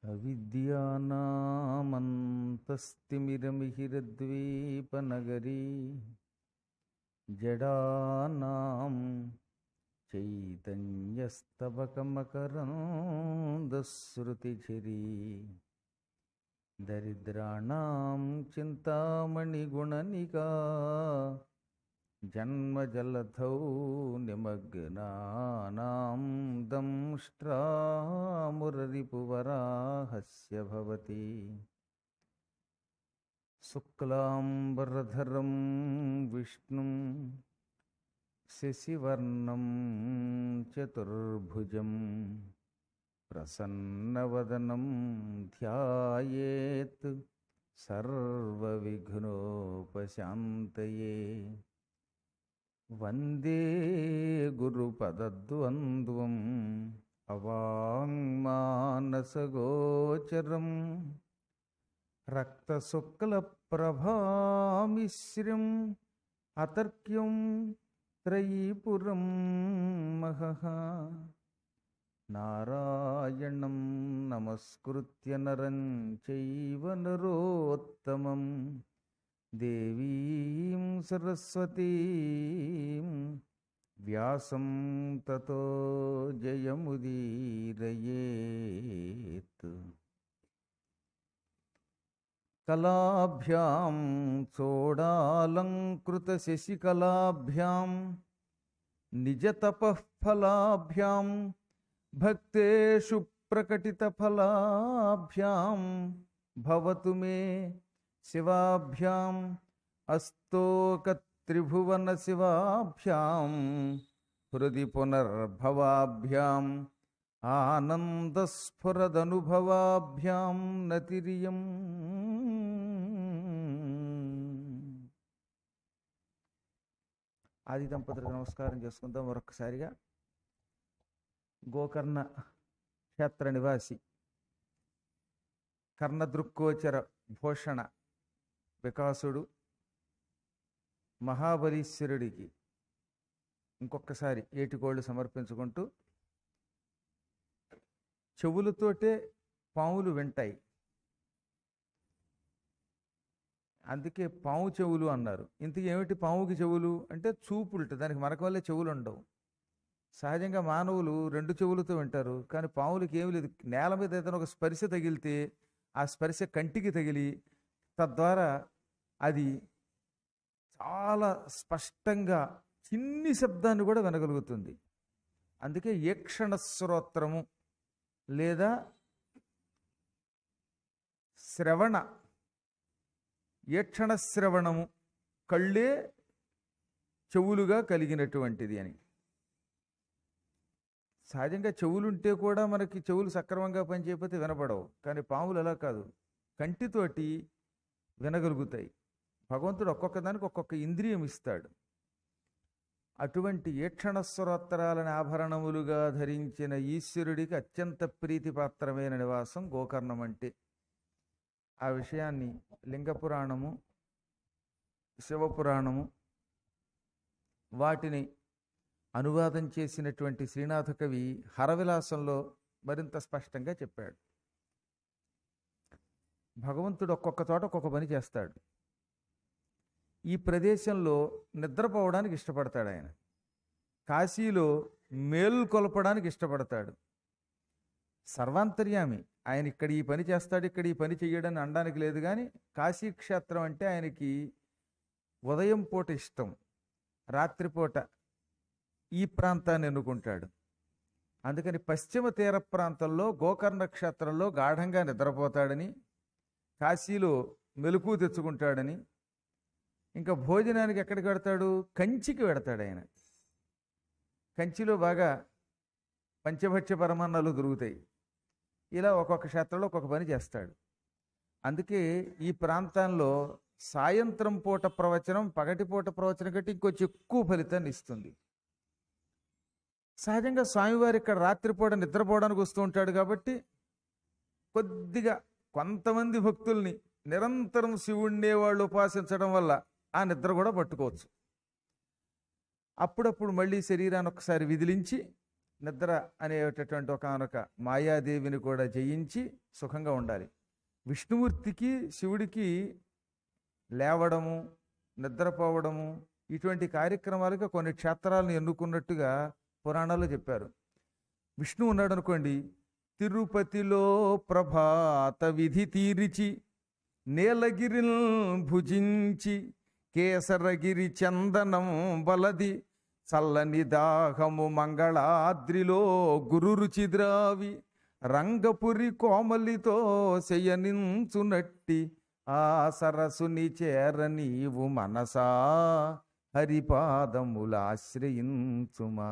అవిద్యానామంతస్తిమిరమిహిరద్వీపనగరీ జడానాం చైతన్యస్తవకమకరందశ్రుతిఝరీ దరిద్రాణం చింతామణిగుణనికా జన్మజలధౌ నిమగ్నానాం దంష్ట్రామురరిపువరాహస్య భవతి శుక్లాంబరధరం విష్ణుం శశివర్ణం చతుర్భుజం ప్రసన్నవదనం ధ్యాయేత్ సర్వవిఘ్నోపశాంతయే వందే గురుపదద్వంద్వం అవాంగ్మానసగోచరం రక్తశుక్లప్రభామిశ్రం అతర్క్యం త్రయీపురం మహః నారాయణం నమస్కృత్య నరం చైవ నరోత్తమం దేవీం సరస్వతీం వ్యాసం తతో జయముదీరయేత్ కళాభ్యాం చోడాలంకృతశశికళాభ్యాం నిజతపఃఫలాభ్యాం భక్తేషు ప్రకటితఫలాభ్యాం భవతు మే శివాభ్యాం అస్తోకత్రిభువన శివాభ్యాం హృది పునర్భవాభ్యాం ఆనందస్ఫురదనుభవాభ్యాం నతిరియం ఆది దంపతులకు నమస్కారం చేసుకుందాం మరొకసారిగా గోకర్ణ క్షేత్ర నివాసి కర్ణదృక్కోచర భూషణ వికాసుడు మహాబలీశ్వరుడికి ఇంకొకసారి ఏటికోళ్ళు సమర్పించుకుంటూ చెవులతోటే పాములు వింటాయి అందుకే పాము చెవులు అన్నారు ఇంతకు ఏమిటి పాముకి చెవులు అంటే చూపులుట దానికి మనకు వల్లే చెవులు ఉండవు సహజంగా మానవులు రెండు చెవులతో వింటారు కానీ పాములకి ఏమి లేదు నేల మీద ఏదైనా ఒక స్పర్శ తగిలితే ఆ స్పర్శ కంటికి తగిలి తద్వారా అది చాలా స్పష్టంగా చిన్ని శబ్దాన్ని కూడా వినగలుగుతుంది అందుకే ఏక్షణ శ్రోత్రము లేదా శ్రవణ ఏక్షణ శ్రవణము కళ్ళే చెవులుగా కలిగినటువంటిది అని సహజంగా చెవులుంటే కూడా మనకి చెవులు సక్రమంగా పనిచేయకపోతే వినపడవు కానీ పాములు అలా కాదు కంటితోటి వినగలుగుతాయి భగవంతుడు ఒక్కొక్క దానికి ఒక్కొక్క ఇంద్రియం ఇస్తాడు అటువంటి ఏక్షణస్వరోత్తరాలని ఆభరణములుగా ధరించిన ఈశ్వరుడికి అత్యంత ప్రీతిపాత్రమైన నివాసం గోకర్ణం అంటే ఆ విషయాన్ని లింగపురాణము శివపురాణము వాటిని అనువాదం చేసినటువంటి శ్రీనాథ కవి హరవిలాసంలో మరింత స్పష్టంగా చెప్పాడు భగవంతుడు ఒక్కొక్క చోట ఒక్కొక్క పని చేస్తాడు ఈ ప్రదేశంలో నిద్రపోవడానికి ఇష్టపడతాడు ఆయన కాశీలో మేల్కొల్పడానికి ఇష్టపడతాడు సర్వాంతర్యామి ఆయన ఇక్కడ ఈ పని చేస్తాడు ఇక్కడ ఈ పని చెయ్యడని అనడానికి లేదు కానీ కాశీ క్షేత్రం అంటే ఆయనకి ఉదయం పూట ఇష్టం రాత్రిపూట ఈ ప్రాంతాన్ని ఎన్నుకుంటాడు అందుకని పశ్చిమ తీర ప్రాంతంలో గోకర్ణ క్షేత్రంలో గాఢంగా నిద్రపోతాడని కాశీలో మెలకు తెచ్చుకుంటాడని ఇంకా భోజనానికి ఎక్కడికి పెడతాడు కంచికి పెడతాడు ఆయన కంచిలో బాగా పంచభక్ష్య పరమాన్నాలు దొరుకుతాయి ఇలా ఒక్కొక్క క్షేత్రంలో ఒక్కొక్క పని చేస్తాడు అందుకే ఈ ప్రాంతంలో సాయంత్రం పూట ప్రవచనం పగటి పూట ప్రవచనం కంటే ఇంకొంచెం ఎక్కువ ఫలితాన్ని ఇస్తుంది సహజంగా స్వామివారి ఇక్కడ రాత్రిపూట నిద్రపోవడానికి వస్తూ ఉంటాడు కాబట్టి కొద్దిగా కొంతమంది భక్తుల్ని నిరంతరం శివుణ్ణే వాళ్ళు ఉపాసించడం వల్ల ఆ నిద్ర కూడా పట్టుకోవచ్చు అప్పుడప్పుడు మళ్ళీ శరీరాన్ని ఒకసారి విదిలించి నిద్ర అనేటటువంటి ఒకనొక మాయాదేవిని కూడా జయించి సుఖంగా ఉండాలి విష్ణుమూర్తికి శివుడికి లేవడము నిద్రపోవడము ఇటువంటి కార్యక్రమాలకు కొన్ని క్షేత్రాలను ఎన్నుకున్నట్టుగా పురాణాల్లో చెప్పారు విష్ణు ఉన్నాడు అనుకోండి తిరుపతిలో ప్రభాత విధి తీరిచి నీలగిరిల్ భుజించి కేసరగిరి చందనం బలది చల్లని దాహము మంగళాద్రిలో గురు రుచి ద్రావి రంగపురి కోమలితో శయనించునట్టి ఆ సరసుని చేర నీవు మనసా హరిపాదములాశ్రయించుమా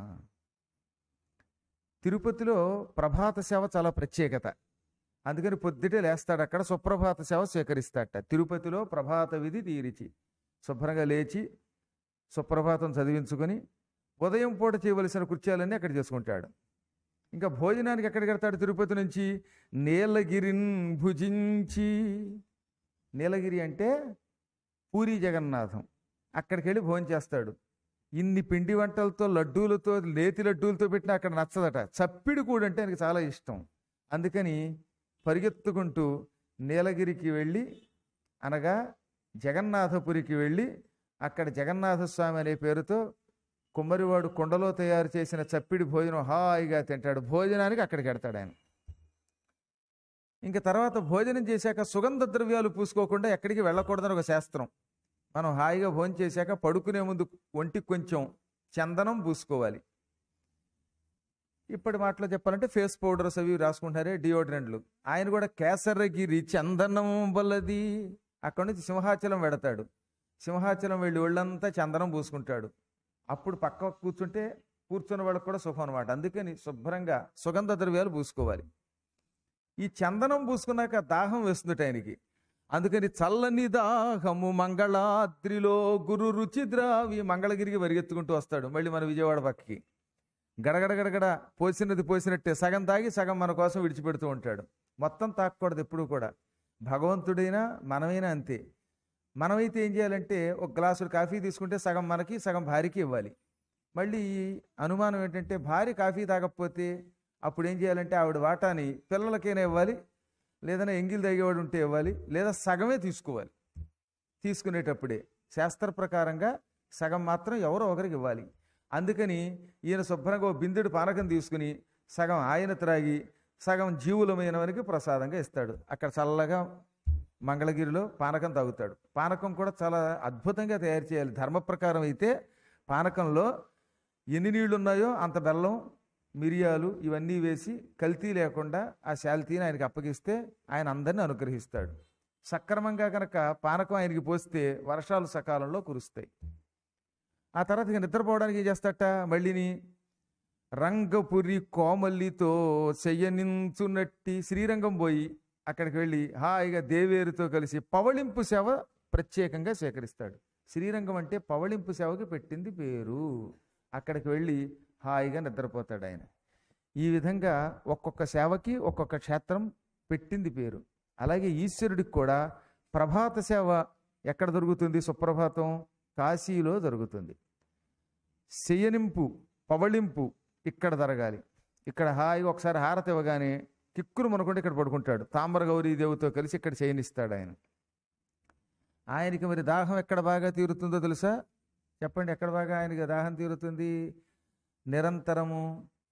తిరుపతిలో ప్రభాత సేవ చాలా ప్రత్యేకత అందుకని పొద్దుటే లేస్తాడు అక్కడ సుప్రభాత సేవ స్వీకరిస్తాడట తిరుపతిలో ప్రభాత విధి తీరిచి శుభ్రంగా లేచి సుప్రభాతం చదివించుకొని ఉదయం పూట చేయవలసిన కృత్యాలన్నీ అక్కడ చేసుకుంటాడు ఇంకా భోజనానికి ఎక్కడికి వెళ్తాడు తిరుపతి నుంచి నీలగిరిన్ భుజించి నీలగిరి అంటే పూరి జగన్నాథం అక్కడికి వెళ్ళి భోజనం చేస్తాడు ఇన్ని పిండి వంటలతో లడ్డూలతో నేతి లడ్డూలతో పెట్టినా అక్కడ నచ్చదట చప్పిడి కూడా అంటే ఆయనకి చాలా ఇష్టం అందుకని పరిగెత్తుకుంటూ నీలగిరికి వెళ్ళి అనగా జగన్నాథపురికి వెళ్ళి అక్కడ జగన్నాథ స్వామి అనే పేరుతో కుమ్మరివాడు కుండలో తయారు చేసిన చప్పిడి భోజనం హాయిగా తింటాడు భోజనానికి అక్కడికి వెడతాడు ఆయన ఇంకా తర్వాత భోజనం చేశాక సుగంధ ద్రవ్యాలు పూసుకోకుండా ఎక్కడికి వెళ్ళకూడదని ఒక శాస్త్రం మనం హాయిగా భోజనం చేశాక పడుకునే ముందు ఒంటికి కొంచెం చందనం పూసుకోవాలి ఇప్పటి మాటలో చెప్పాలంటే ఫేస్ పౌడర్స్ అవి రాసుకుంటారే డియోడ్రెంట్లు ఆయన కూడా కేసరగిరి చందనం వల్లది అక్కడి నుంచి సింహాచలం వెడతాడు సింహాచలం వెళ్ళి ఒళ్ళంతా చందనం పూసుకుంటాడు అప్పుడు పక్క కూర్చుంటే కూర్చున్న వాళ్ళకి కూడా సుఖం అనమాట అందుకని శుభ్రంగా సుగంధ ద్రవ్యాలు పూసుకోవాలి ఈ చందనం పూసుకున్నాక దాహం వేస్తుంది ఆయనకి అందుకని చల్లని దాహము మంగళాద్రిలో గురు రుచి ద్రావి మంగళగిరికి పరిగెత్తుకుంటూ వస్తాడు మళ్ళీ మన విజయవాడ పక్కకి గడగడ గడగడ పోసినది పోసినట్టే సగం తాగి సగం మన కోసం విడిచిపెడుతూ ఉంటాడు మొత్తం తాకూడదు ఎప్పుడూ కూడా భగవంతుడైనా మనమైనా అంతే మనమైతే ఏం చేయాలంటే ఒక గ్లాసుడు కాఫీ తీసుకుంటే సగం మనకి సగం భార్యకి ఇవ్వాలి మళ్ళీ ఈ అనుమానం ఏంటంటే భార్య కాఫీ తాగకపోతే అప్పుడు ఏం చేయాలంటే ఆవిడ వాటాని పిల్లలకైనా ఇవ్వాలి లేదన్నా ఎంగిల్ తాగేవాడు ఉంటే ఇవ్వాలి లేదా సగమే తీసుకోవాలి తీసుకునేటప్పుడే శాస్త్ర ప్రకారంగా సగం మాత్రం ఎవరో ఒకరికి ఇవ్వాలి అందుకని ఈయన శుభ్రంగా ఓ బిందెడు పానకం తీసుకుని సగం ఆయన త్రాగి సగం జీవులమైనవనికి ప్రసాదంగా ఇస్తాడు అక్కడ చల్లగా మంగళగిరిలో పానకం తాగుతాడు పానకం కూడా చాలా అద్భుతంగా తయారు చేయాలి ధర్మ ప్రకారం అయితే పానకంలో ఎన్ని నీళ్లు ఉన్నాయో అంత బెల్లం మిరియాలు ఇవన్నీ వేసి కల్తీ లేకుండా ఆ శాల్తీని ఆయనకి అప్పగిస్తే ఆయన అందరిని అనుగ్రహిస్తాడు సక్రమంగా కనుక పానకం ఆయనకి పోస్తే వర్షాలు సకాలంలో కురుస్తాయి ఆ తర్వాత ఇక నిద్రపోవడానికి ఏం చేస్తాట మళ్ళీని రంగపురి కోమల్లితో చెయ్యనించునట్టి శ్రీరంగం పోయి అక్కడికి వెళ్ళి హాయిగా దేవేరుతో కలిసి పవళింపు సేవ ప్రత్యేకంగా సేకరిస్తాడు శ్రీరంగం అంటే పవళింపు సేవకి పెట్టింది పేరు అక్కడికి వెళ్ళి హాయిగా నిద్రపోతాడు ఆయన ఈ విధంగా ఒక్కొక్క సేవకి ఒక్కొక్క క్షేత్రం పెట్టింది పేరు అలాగే ఈశ్వరుడికి కూడా ప్రభాత సేవ ఎక్కడ దొరుకుతుంది సుప్రభాతం కాశీలో జరుగుతుంది శయనింపు పవళింపు ఇక్కడ జరగాలి ఇక్కడ హాయిగా ఒకసారి హారతి ఇవ్వగానే కిక్కురు మనకుంటే ఇక్కడ పడుకుంటాడు తామ్ర గౌరీ దేవుతో కలిసి ఇక్కడ శయనిస్తాడు ఆయన ఆయనకి మరి దాహం ఎక్కడ బాగా తీరుతుందో తెలుసా చెప్పండి ఎక్కడ బాగా ఆయనకి దాహం తీరుతుంది నిరంతరము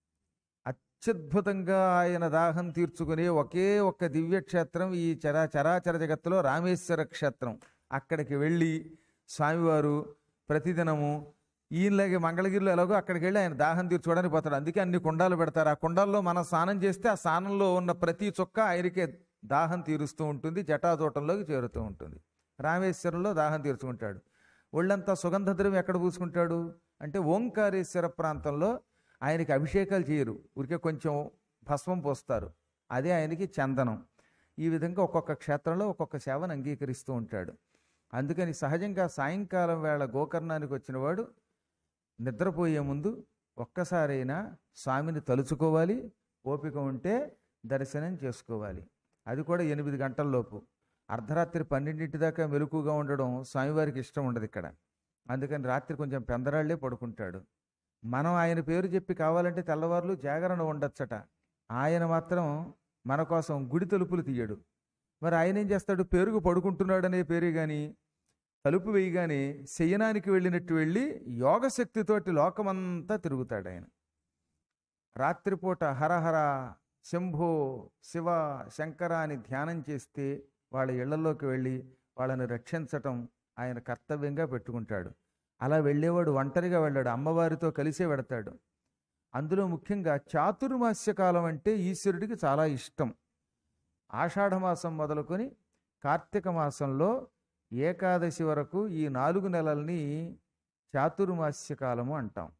అత్యద్భుతంగా ఆయన దాహం తీర్చుకునే ఒకే ఒక్క దివ్యక్షేత్రం ఈ చరా చరాచర జగత్తులో రామేశ్వర క్షేత్రం అక్కడికి వెళ్ళి స్వామివారు ప్రతిదినము ఈయనలాగే మంగళగిరిలో ఎలాగో అక్కడికి వెళ్ళి ఆయన దాహం తీర్చుకోవడానికి పోతాడు అందుకే అన్ని కుండాలు పెడతారు ఆ కుండాల్లో మనం స్నానం చేస్తే ఆ స్నానంలో ఉన్న ప్రతి చుక్క ఆయనకే దాహం తీరుస్తూ ఉంటుంది జటాజూటంలోకి చేరుతూ ఉంటుంది రామేశ్వరంలో దాహం తీర్చుకుంటాడు ఒళ్ళంతా సుగంధ ద్రవ్యం ఎక్కడ పూసుకుంటాడు అంటే ఓంకారేశ్వర ప్రాంతంలో ఆయనకి అభిషేకాలు చేయరు ఊరికే కొంచెం భస్మం పోస్తారు అదే ఆయనకి చందనం ఈ విధంగా ఒక్కొక్క క్షేత్రంలో ఒక్కొక్క సేవను అంగీకరిస్తూ ఉంటాడు అందుకని సహజంగా సాయంకాలం వేళ గోకర్ణానికి వచ్చినవాడు నిద్రపోయే ముందు ఒక్కసారైనా స్వామిని తలుచుకోవాలి ఓపిక ఉంటే దర్శనం చేసుకోవాలి అది కూడా ఎనిమిది గంటల్లోపు అర్ధరాత్రి పన్నెండింటి దాకా మెలకుగా ఉండడం స్వామివారికి ఇష్టం ఉండదు ఇక్కడ అందుకని రాత్రి కొంచెం పెందరాళ్లే పడుకుంటాడు మనం ఆయన పేరు చెప్పి కావాలంటే తెల్లవారులు జాగరణ ఉండొచ్చట ఆయన మాత్రం మన కోసం గుడి తలుపులు తీయడు మరి ఆయన ఏం చేస్తాడు పేరుకు పడుకుంటున్నాడనే పేరే కానీ తలుపు వేయగానే శయనానికి వెళ్ళినట్టు వెళ్ళి యోగశక్తితోటి లోకమంతా తిరుగుతాడు ఆయన రాత్రిపూట హరహర శంభో శివ శంకర అని ధ్యానం చేస్తే వాళ్ళ ఇళ్లలోకి వెళ్ళి వాళ్ళని రక్షించటం ఆయన కర్తవ్యంగా పెట్టుకుంటాడు అలా వెళ్ళేవాడు ఒంటరిగా వెళ్ళాడు అమ్మవారితో కలిసే వెడతాడు అందులో ముఖ్యంగా చాతుర్మాస్య కాలం అంటే ఈశ్వరుడికి చాలా ఇష్టం ఆషాఢమాసం మొదలుకొని కార్తీక మాసంలో ఏకాదశి వరకు ఈ నాలుగు నెలల్ని చాతుర్మాస్య కాలము అంటాం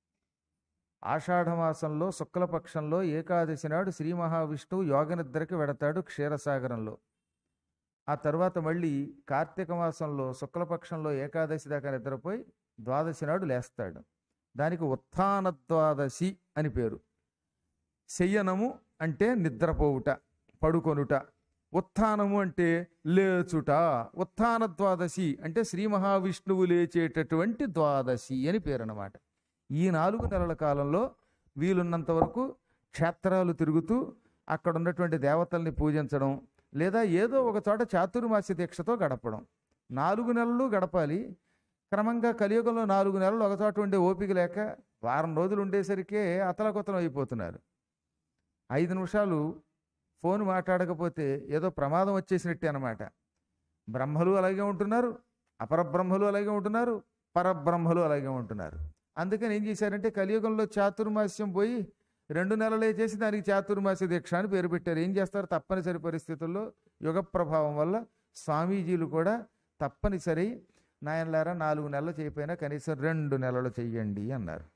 ఆషాఢమాసంలో శుక్లపక్షంలో ఏకాదశి నాడు శ్రీ మహావిష్ణువు యోగనిద్రకి వెడతాడు క్షీరసాగరంలో ఆ తర్వాత మళ్ళీ కార్తీక మాసంలో శుక్లపక్షంలో ఏకాదశి దాకా నిద్రపోయి ద్వాదశి నాడు లేస్తాడు దానికి ఉత్థాన ద్వాదశి అని పేరు శయ్యనము అంటే నిద్రపోవుట పడుకొనుట ఉత్థానము అంటే లేచుట ఉత్థాన ద్వాదశి అంటే శ్రీ మహావిష్ణువు లేచేటటువంటి ద్వాదశి అని పేరు అన్నమాట ఈ నాలుగు నెలల కాలంలో వీలున్నంత వరకు క్షేత్రాలు తిరుగుతూ అక్కడ ఉన్నటువంటి దేవతల్ని పూజించడం లేదా ఏదో ఒక చోట చాతుర్మాస్య దీక్షతో గడపడం నాలుగు నెలలు గడపాలి క్రమంగా కలియుగంలో నాలుగు నెలలు ఒక చోట ఉండే ఓపిక లేక వారం రోజులు ఉండేసరికే అతలకొతలం అయిపోతున్నారు ఐదు నిమిషాలు ఫోన్ మాట్లాడకపోతే ఏదో ప్రమాదం వచ్చేసినట్టే అనమాట బ్రహ్మలు అలాగే ఉంటున్నారు అపరబ్రహ్మలు అలాగే ఉంటున్నారు పరబ్రహ్మలు అలాగే ఉంటున్నారు అందుకని ఏం చేశారంటే కలియుగంలో చాతుర్మాస్యం పోయి రెండు నెలలే చేసి దానికి చాతుర్మాస్య దీక్ష అని పేరు పెట్టారు ఏం చేస్తారు తప్పనిసరి పరిస్థితుల్లో యుగ ప్రభావం వల్ల స్వామీజీలు కూడా తప్పనిసరి నాయనలారా నాలుగు నెలలు చేయకపోయినా కనీసం రెండు నెలలు చెయ్యండి అన్నారు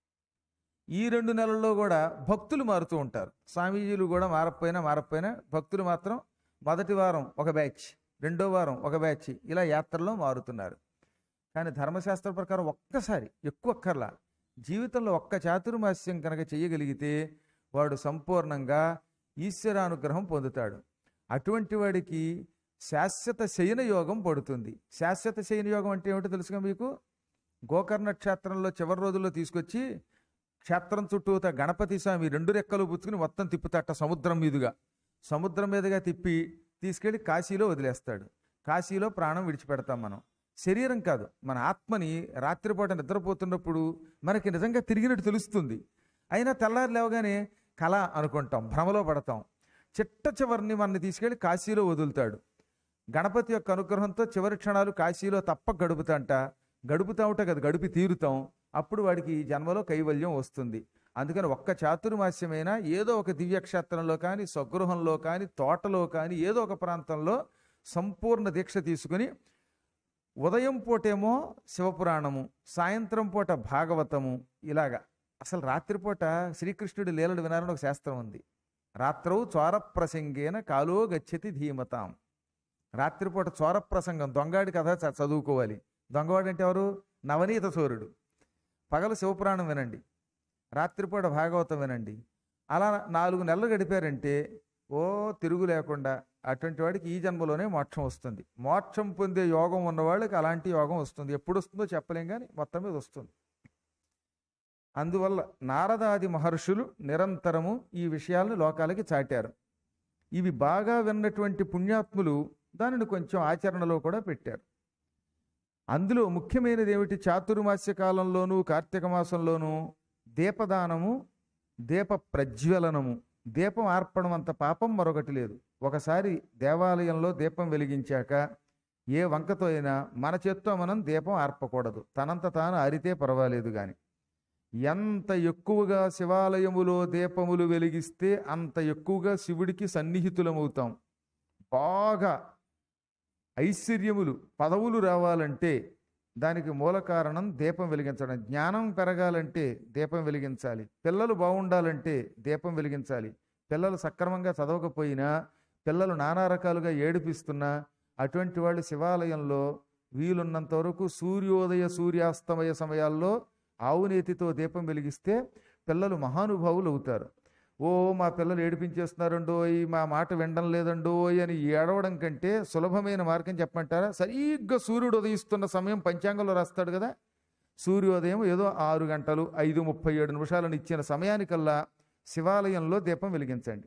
ఈ రెండు నెలల్లో కూడా భక్తులు మారుతూ ఉంటారు స్వామీజీలు కూడా మారకపోయినా మారకపోయినా భక్తులు మాత్రం మొదటి వారం ఒక బ్యాచ్ రెండో వారం ఒక బ్యాచ్ ఇలా యాత్రలో మారుతున్నారు కానీ ధర్మశాస్త్ర ప్రకారం ఒక్కసారి ఎక్కువ అక్కర్లా జీవితంలో ఒక్క చాతుర్మాస్యం కనుక చేయగలిగితే వాడు సంపూర్ణంగా ఈశ్వరానుగ్రహం పొందుతాడు అటువంటి వాడికి శాశ్వత శయన యోగం పడుతుంది శాశ్వత శయన యోగం అంటే ఏమిటో తెలుసుగా మీకు గోకర్ణ క్షేత్రంలో చివరి రోజుల్లో తీసుకొచ్చి క్షేత్రం చుట్టూత గణపతి స్వామి రెండు రెక్కలు పుచ్చుకుని మొత్తం తిప్పుతాట సముద్రం మీదుగా సముద్రం మీదుగా తిప్పి తీసుకెళ్లి కాశీలో వదిలేస్తాడు కాశీలో ప్రాణం విడిచిపెడతాం మనం శరీరం కాదు మన ఆత్మని రాత్రిపూట నిద్రపోతున్నప్పుడు మనకి నిజంగా తిరిగినట్టు తెలుస్తుంది అయినా తెల్లారి లేవగానే కళ అనుకుంటాం భ్రమలో పడతాం చిట్ట చివరిని మనని తీసుకెళ్లి కాశీలో వదులుతాడు గణపతి యొక్క అనుగ్రహంతో చివరి క్షణాలు కాశీలో తప్ప గడుపుతాంట గడుపుతా ఉంటే కదా గడిపి తీరుతాం అప్పుడు వాడికి ఈ జన్మలో కైవల్యం వస్తుంది అందుకని ఒక్క చాతుర్మాస్యమైనా ఏదో ఒక దివ్యక్షేత్రంలో కానీ స్వగృహంలో కానీ తోటలో కానీ ఏదో ఒక ప్రాంతంలో సంపూర్ణ దీక్ష తీసుకుని ఉదయం పూటేమో శివపురాణము సాయంత్రం పూట భాగవతము ఇలాగా అసలు రాత్రిపూట శ్రీకృష్ణుడి లీలలు వినాలని ఒక శాస్త్రం ఉంది రాత్రవు చోర ప్రసంగేన కాలో గచ్చతి ధీమతాం రాత్రిపూట చోర ప్రసంగం దొంగాడి కథ చ- చదువుకోవాలి దొంగవాడు అంటే ఎవరు నవనీత సూర్యుడు పగలు శివపురాణం వినండి రాత్రిపూట భాగవతం వినండి అలా నాలుగు నెలలు గడిపారంటే ఓ తిరుగు లేకుండా అటువంటి వాడికి ఈ జన్మలోనే మోక్షం వస్తుంది మోక్షం పొందే యోగం ఉన్న వాళ్ళకి అలాంటి యోగం వస్తుంది ఎప్పుడు వస్తుందో చెప్పలేం కానీ మొత్తం మీద వస్తుంది అందువల్ల నారదాది మహర్షులు నిరంతరము ఈ విషయాలను లోకాలకి చాటారు ఇవి బాగా విన్నటువంటి పుణ్యాత్ములు దానిని కొంచెం ఆచరణలో కూడా పెట్టారు అందులో ముఖ్యమైనది ఏమిటి చాతుర్మాస్య కాలంలోనూ కార్తీక మాసంలోనూ దీపదానము దీప ప్రజ్వలనము దీపం ఆర్పడం అంత పాపం మరొకటి లేదు ఒకసారి దేవాలయంలో దీపం వెలిగించాక ఏ వంకతో అయినా మన చేత్తో మనం దీపం ఆర్పకూడదు తనంత తాను ఆరితే పర్వాలేదు కానీ ఎంత ఎక్కువగా శివాలయములో దీపములు వెలిగిస్తే అంత ఎక్కువగా శివుడికి సన్నిహితులమవుతాం బాగా ఐశ్వర్యములు పదవులు రావాలంటే దానికి మూల కారణం దీపం వెలిగించడం జ్ఞానం పెరగాలంటే దీపం వెలిగించాలి పిల్లలు బాగుండాలంటే దీపం వెలిగించాలి పిల్లలు సక్రమంగా చదవకపోయినా పిల్లలు నానా రకాలుగా ఏడిపిస్తున్నా అటువంటి వాళ్ళు శివాలయంలో వీలున్నంత వరకు సూర్యోదయ సూర్యాస్తమయ సమయాల్లో ఆవునేతితో దీపం వెలిగిస్తే పిల్లలు మహానుభావులు అవుతారు ఓ మా పిల్లలు ఏడిపించేస్తున్నారండోయ్ మా మాట వినడం లేదండోయ్ అని ఏడవడం కంటే సులభమైన మార్గం చెప్పమంటారా సరిగ్గా సూర్యుడు ఉదయిస్తున్న సమయం పంచాంగంలో రాస్తాడు కదా సూర్యోదయం ఏదో ఆరు గంటలు ఐదు ముప్పై ఏడు నిమిషాలను ఇచ్చిన సమయానికల్లా శివాలయంలో దీపం వెలిగించండి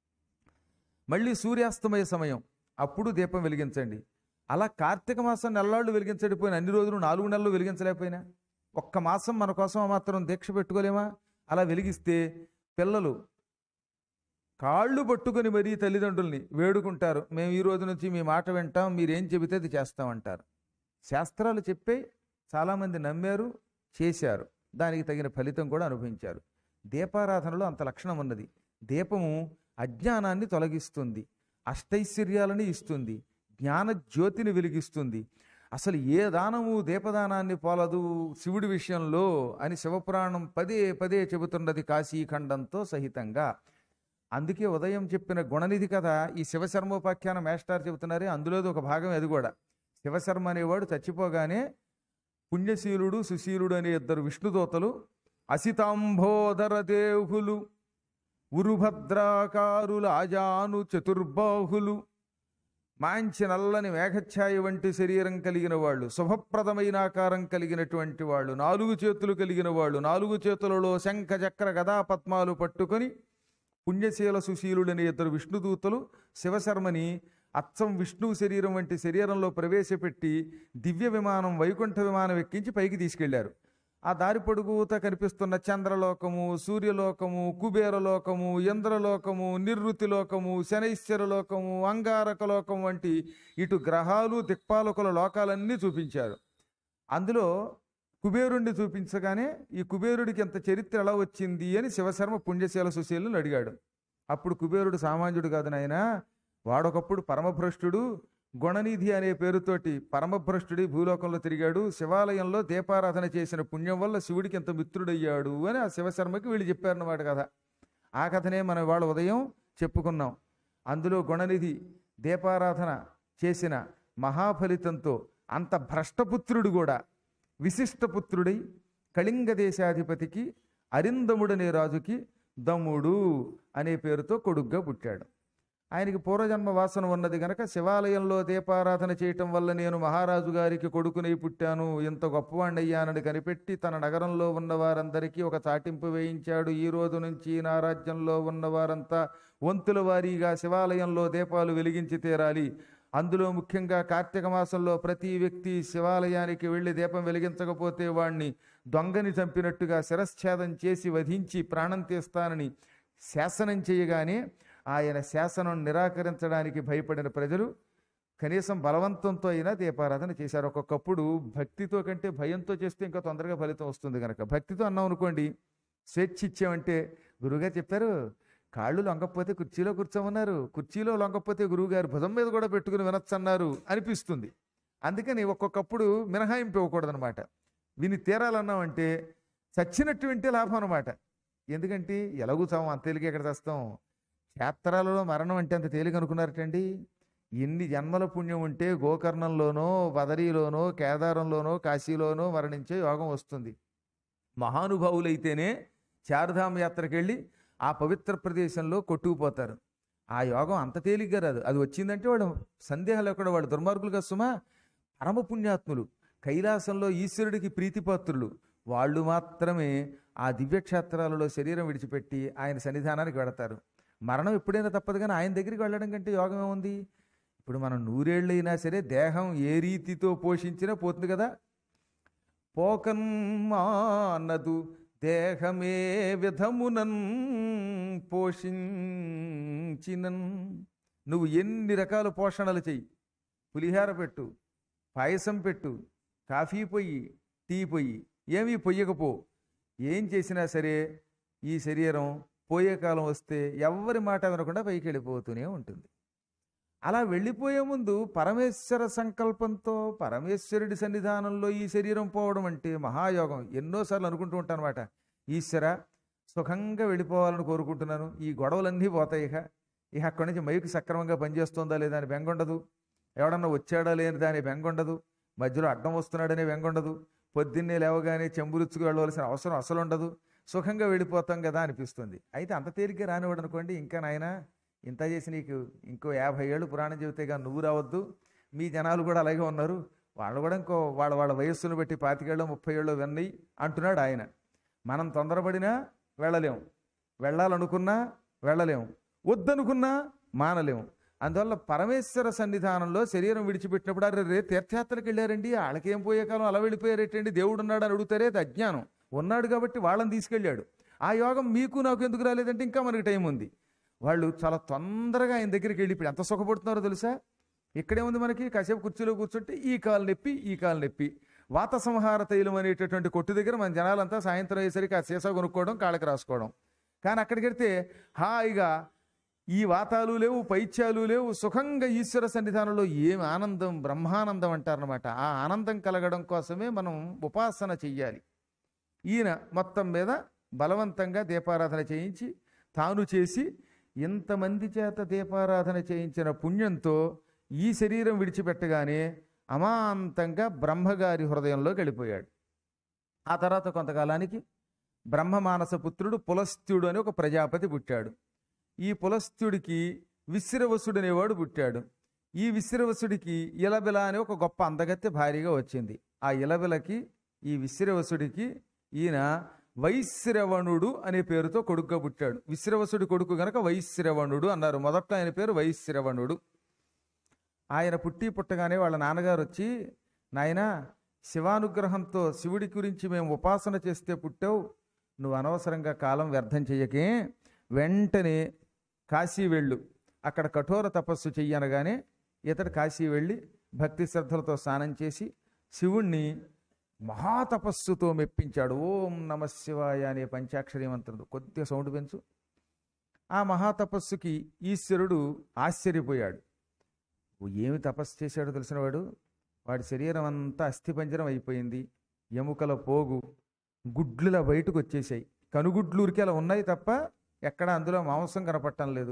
మళ్ళీ సూర్యాస్తమయ సమయం అప్పుడు దీపం వెలిగించండి అలా కార్తీక మాసం నెలలాళ్ళు వెలిగించడిపోయిన అన్ని రోజులు నాలుగు నెలలు వెలిగించలేకపోయినా ఒక్క మాసం మన కోసం మాత్రం దీక్ష పెట్టుకోలేమా అలా వెలిగిస్తే పిల్లలు కాళ్ళు పట్టుకొని మరీ తల్లిదండ్రుల్ని వేడుకుంటారు మేము ఈ రోజు నుంచి మీ మాట వింటాం మీరేం చెబితే అది చేస్తామంటారు శాస్త్రాలు చెప్పే చాలామంది నమ్మారు చేశారు దానికి తగిన ఫలితం కూడా అనుభవించారు దీపారాధనలో అంత లక్షణం ఉన్నది దీపము అజ్ఞానాన్ని తొలగిస్తుంది అష్టైశ్వర్యాలని ఇస్తుంది జ్ఞాన జ్యోతిని వెలిగిస్తుంది అసలు ఏ దానము దీపదానాన్ని పోలదు శివుడి విషయంలో అని శివపురాణం పదే పదే చెబుతున్నది కాశీఖండంతో సహితంగా అందుకే ఉదయం చెప్పిన గుణనిధి కథ ఈ శివశర్మోపాఖ్యాన మేస్టార్ చెబుతున్నారే అందులోది ఒక భాగం అది కూడా శివశర్మ అనేవాడు చచ్చిపోగానే పుణ్యశీలుడు సుశీలుడు అనే ఇద్దరు విష్ణుదూతలు అసితాంబోదర దేహులు ఉరుభద్రాకారుల ఆజాను చతుర్బాహులు మాంచి నల్లని మేఘఛాయ వంటి శరీరం కలిగిన వాళ్ళు శుభప్రదమైన ఆకారం కలిగినటువంటి వాళ్ళు నాలుగు చేతులు కలిగిన వాళ్ళు నాలుగు చేతులలో శంఖ చక్ర గదా పద్మాలు పట్టుకొని పుణ్యశీల సుశీలుడనే ఇద్దరు విష్ణుదూతలు శివశర్మని అచ్చం విష్ణువు శరీరం వంటి శరీరంలో ప్రవేశపెట్టి దివ్య విమానం వైకుంఠ విమానం ఎక్కించి పైకి తీసుకెళ్లారు ఆ దారి పొడుగుతా కనిపిస్తున్న చంద్రలోకము సూర్యలోకము కుబేరలోకము ఇంద్రలోకము నిర్వృతి లోకము శనైశ్వర లోకము అంగారక లోకం వంటి ఇటు గ్రహాలు దిక్పాలకుల లోకాలన్నీ చూపించారు అందులో కుబేరుణ్ణి చూపించగానే ఈ కుబేరుడికి ఎంత చరిత్ర ఎలా వచ్చింది అని శివశర్మ పుణ్యశీల సుశీలను అడిగాడు అప్పుడు కుబేరుడు సామాన్యుడు కాదు నాయన వాడొకప్పుడు పరమభ్రష్టుడు గుణనిధి అనే పేరుతోటి పరమభ్రష్టుడి భూలోకంలో తిరిగాడు శివాలయంలో దీపారాధన చేసిన పుణ్యం వల్ల శివుడికి ఎంత మిత్రుడయ్యాడు అని ఆ శివశర్మకి వీళ్ళు చెప్పారన్నమాట కథ ఆ కథనే మనం ఇవాళ ఉదయం చెప్పుకున్నాం అందులో గుణనిధి దీపారాధన చేసిన మహాఫలితంతో అంత భ్రష్టపుత్రుడు కూడా విశిష్టపుత్రుడై కళింగ దేశాధిపతికి అరిందముడనే రాజుకి దమ్ముడు అనే పేరుతో కొడుగ్గా పుట్టాడు ఆయనకి పూర్వజన్మ వాసన ఉన్నది గనక శివాలయంలో దీపారాధన చేయటం వల్ల నేను మహారాజు గారికి కొడుకునై పుట్టాను ఇంత గొప్పవాణ్ణయ్యానని కనిపెట్టి తన నగరంలో ఉన్న వారందరికీ ఒక చాటింపు వేయించాడు ఈ రోజు నుంచి నా రాజ్యంలో ఉన్న వారంతా వంతుల వారీగా శివాలయంలో దీపాలు వెలిగించి తీరాలి అందులో ముఖ్యంగా కార్తీక మాసంలో ప్రతి వ్యక్తి శివాలయానికి వెళ్ళి దీపం వెలిగించకపోతే వాణ్ణి దొంగని చంపినట్టుగా శిరశ్ఛేదం చేసి వధించి ప్రాణం తీస్తానని శాసనం చేయగానే ఆయన శాసనం నిరాకరించడానికి భయపడిన ప్రజలు కనీసం బలవంతంతో అయినా దీపారాధన చేశారు ఒక్కొక్కప్పుడు భక్తితో కంటే భయంతో చేస్తే ఇంకా తొందరగా ఫలితం వస్తుంది కనుక భక్తితో అన్నాం అనుకోండి స్వేచ్ఛ ఇచ్చామంటే గురువుగారు చెప్పారు కాళ్ళు లొంగకపోతే కుర్చీలో కూర్చోమన్నారు కుర్చీలో లొంగకపోతే గురువుగారు భుజం మీద కూడా పెట్టుకుని వినొచ్చు అన్నారు అనిపిస్తుంది అందుకని ఒక్కొక్కప్పుడు మినహాయింపు ఇవ్వకూడదనమాట విని తీరాలన్నామంటే చచ్చినట్టు వింటే లాభం అనమాట ఎందుకంటే ఎలాగూ చావం అంత తేలిక ఎక్కడ చేస్తాం క్షేత్రాలలో మరణం అంటే అంత తేలిక అనుకున్నారటండి ఎన్ని జన్మల పుణ్యం ఉంటే గోకర్ణంలోనో బదరీలోనో కేదారంలోనో కాశీలోనో మరణించే యోగం వస్తుంది మహానుభావులైతేనే చారుధామ యాత్రకు వెళ్ళి ఆ పవిత్ర ప్రదేశంలో కొట్టుకుపోతారు ఆ యోగం అంత తేలిగ్గా రాదు అది వచ్చిందంటే వాడు సందేహం లేకుండా వాడు దుర్మార్గులుగా సుమా పరమ పుణ్యాత్ములు కైలాసంలో ఈశ్వరుడికి ప్రీతిపాత్రులు వాళ్ళు మాత్రమే ఆ దివ్యక్షేత్రాలలో శరీరం విడిచిపెట్టి ఆయన సన్నిధానానికి వెడతారు మరణం ఎప్పుడైనా తప్పదు కానీ ఆయన దగ్గరికి వెళ్ళడం కంటే యోగం ఏముంది ఇప్పుడు మనం నూరేళ్ళైనా సరే దేహం ఏ రీతితో పోషించినా పోతుంది కదా పోకన్మానదు దేహమే విధమునన్ పోషించినన్ నువ్వు ఎన్ని రకాల పోషణలు చెయ్యి పులిహార పెట్టు పాయసం పెట్టు కాఫీ పొయ్యి టీ పొయ్యి ఏమీ పొయ్యకపో ఏం చేసినా సరే ఈ శరీరం పోయే కాలం వస్తే ఎవ్వరి మాట వినకుండా పైకి వెళ్ళిపోతూనే ఉంటుంది అలా వెళ్ళిపోయే ముందు పరమేశ్వర సంకల్పంతో పరమేశ్వరుడి సన్నిధానంలో ఈ శరీరం పోవడం అంటే మహాయోగం ఎన్నోసార్లు అనుకుంటూ ఉంటాను అనమాట ఈశ్వర సుఖంగా వెళ్ళిపోవాలని కోరుకుంటున్నాను ఈ గొడవలన్నీ పోతాయి ఇక ఇక అక్కడి నుంచి మైకు సక్రమంగా పనిచేస్తుందా లేదా అని బెంగొండదు ఎవడన్నా వచ్చాడా లేని దాని బెంగొండదు మధ్యలో అడ్డం వస్తున్నాడనే బెంగొండదు పొద్దున్నే లేవగానే చెంబులుచ్చుకు వెళ్ళవలసిన అవసరం అసలు ఉండదు సుఖంగా వెళ్ళిపోతాం కదా అనిపిస్తుంది అయితే అంత తేలిగ్గా రానివాడు అనుకోండి ఇంకా నాయన ఇంత చేసి నీకు ఇంకో యాభై ఏళ్ళు పురాణం చెబితేగా నువ్వు రావద్దు మీ జనాలు కూడా అలాగే ఉన్నారు వాళ్ళు కూడా ఇంకో వాళ్ళ వాళ్ళ వయస్సును బట్టి పాతికేళ్ళు ముప్పై ఏళ్ళు విన్నయి అంటున్నాడు ఆయన మనం తొందరపడినా వెళ్ళలేం వెళ్ళాలనుకున్నా వెళ్ళలేం వద్దనుకున్నా మానలేం అందువల్ల పరమేశ్వర సన్నిధానంలో శరీరం విడిచిపెట్టినప్పుడు అరే రే తీర్థయాత్రలకు వెళ్ళారండి వాళ్ళకేం పోయే కాలం అలా వెళ్ళిపోయారేటండి దేవుడు ఉన్నాడు అని అడుగుతారే అది అజ్ఞానం ఉన్నాడు కాబట్టి వాళ్ళని తీసుకెళ్ళాడు ఆ యోగం మీకు నాకు ఎందుకు రాలేదంటే ఇంకా మనకి టైం ఉంది వాళ్ళు చాలా తొందరగా ఆయన దగ్గరికి వెళ్ళి ఇప్పుడు ఎంత సుఖపడుతున్నారో తెలుసా ఇక్కడే ఉంది మనకి కాసేపు కుర్చీలో కూర్చుంటే ఈ కాలు నొప్పి ఈ కాలు నొప్పి వాత సంహార తైలం అనేటటువంటి కొట్టు దగ్గర మన జనాలంతా సాయంత్రం అయ్యేసరికి ఆ సీసా కొనుక్కోవడం కాళ్ళకి రాసుకోవడం కానీ అక్కడికి వెళ్తే హాయిగా ఈ వాతాలు లేవు పైత్యాలు లేవు సుఖంగా ఈశ్వర సన్నిధానంలో ఏం ఆనందం బ్రహ్మానందం అంటారనమాట ఆ ఆనందం కలగడం కోసమే మనం ఉపాసన చెయ్యాలి ఈయన మొత్తం మీద బలవంతంగా దీపారాధన చేయించి తాను చేసి ఇంతమంది చేత దీపారాధన చేయించిన పుణ్యంతో ఈ శరీరం విడిచిపెట్టగానే అమాంతంగా బ్రహ్మగారి హృదయంలోకి వెళ్ళిపోయాడు ఆ తర్వాత కొంతకాలానికి బ్రహ్మమానస పుత్రుడు పులస్త్యుడు అని ఒక ప్రజాపతి పుట్టాడు ఈ పులస్త్యుడికి విశ్రవసుడు అనేవాడు పుట్టాడు ఈ విశ్రవసుడికి ఇలబిల అనే ఒక గొప్ప అందగత్తె భారీగా వచ్చింది ఆ ఇలబిలకి ఈ విశ్రవసుడికి ఈయన వైశ్రవణుడు అనే పేరుతో కొడుకుగా పుట్టాడు విశ్రవసుడి కొడుకు గనక వైశ్రవణుడు అన్నారు మొదట్లో ఆయన పేరు వైశ్రవణుడు ఆయన పుట్టి పుట్టగానే వాళ్ళ నాన్నగారు వచ్చి నాయనా శివానుగ్రహంతో శివుడి గురించి మేము ఉపాసన చేస్తే పుట్టావు నువ్వు అనవసరంగా కాలం వ్యర్థం చెయ్యకే వెంటనే కాశీ వెళ్ళు అక్కడ కఠోర తపస్సు చెయ్యనగానే ఇతడు కాశీ వెళ్ళి భక్తి శ్రద్ధలతో స్నానం చేసి శివుణ్ణి మహాతపస్సుతో మెప్పించాడు ఓం నమ శివాయ అనే పంచాక్షరి మంత్రం కొద్దిగా సౌండ్ పెంచు ఆ మహాతపస్సుకి ఈశ్వరుడు ఆశ్చర్యపోయాడు ఓ ఏమి తపస్సు చేశాడో తెలిసినవాడు వాడి శరీరం అంతా అస్థిపంజరం అయిపోయింది ఎముకల పోగు గుడ్లులా బయటకు వచ్చేసాయి కనుగుడ్లూరికి అలా ఉన్నాయి తప్ప ఎక్కడ అందులో మాంసం కనపడటం లేదు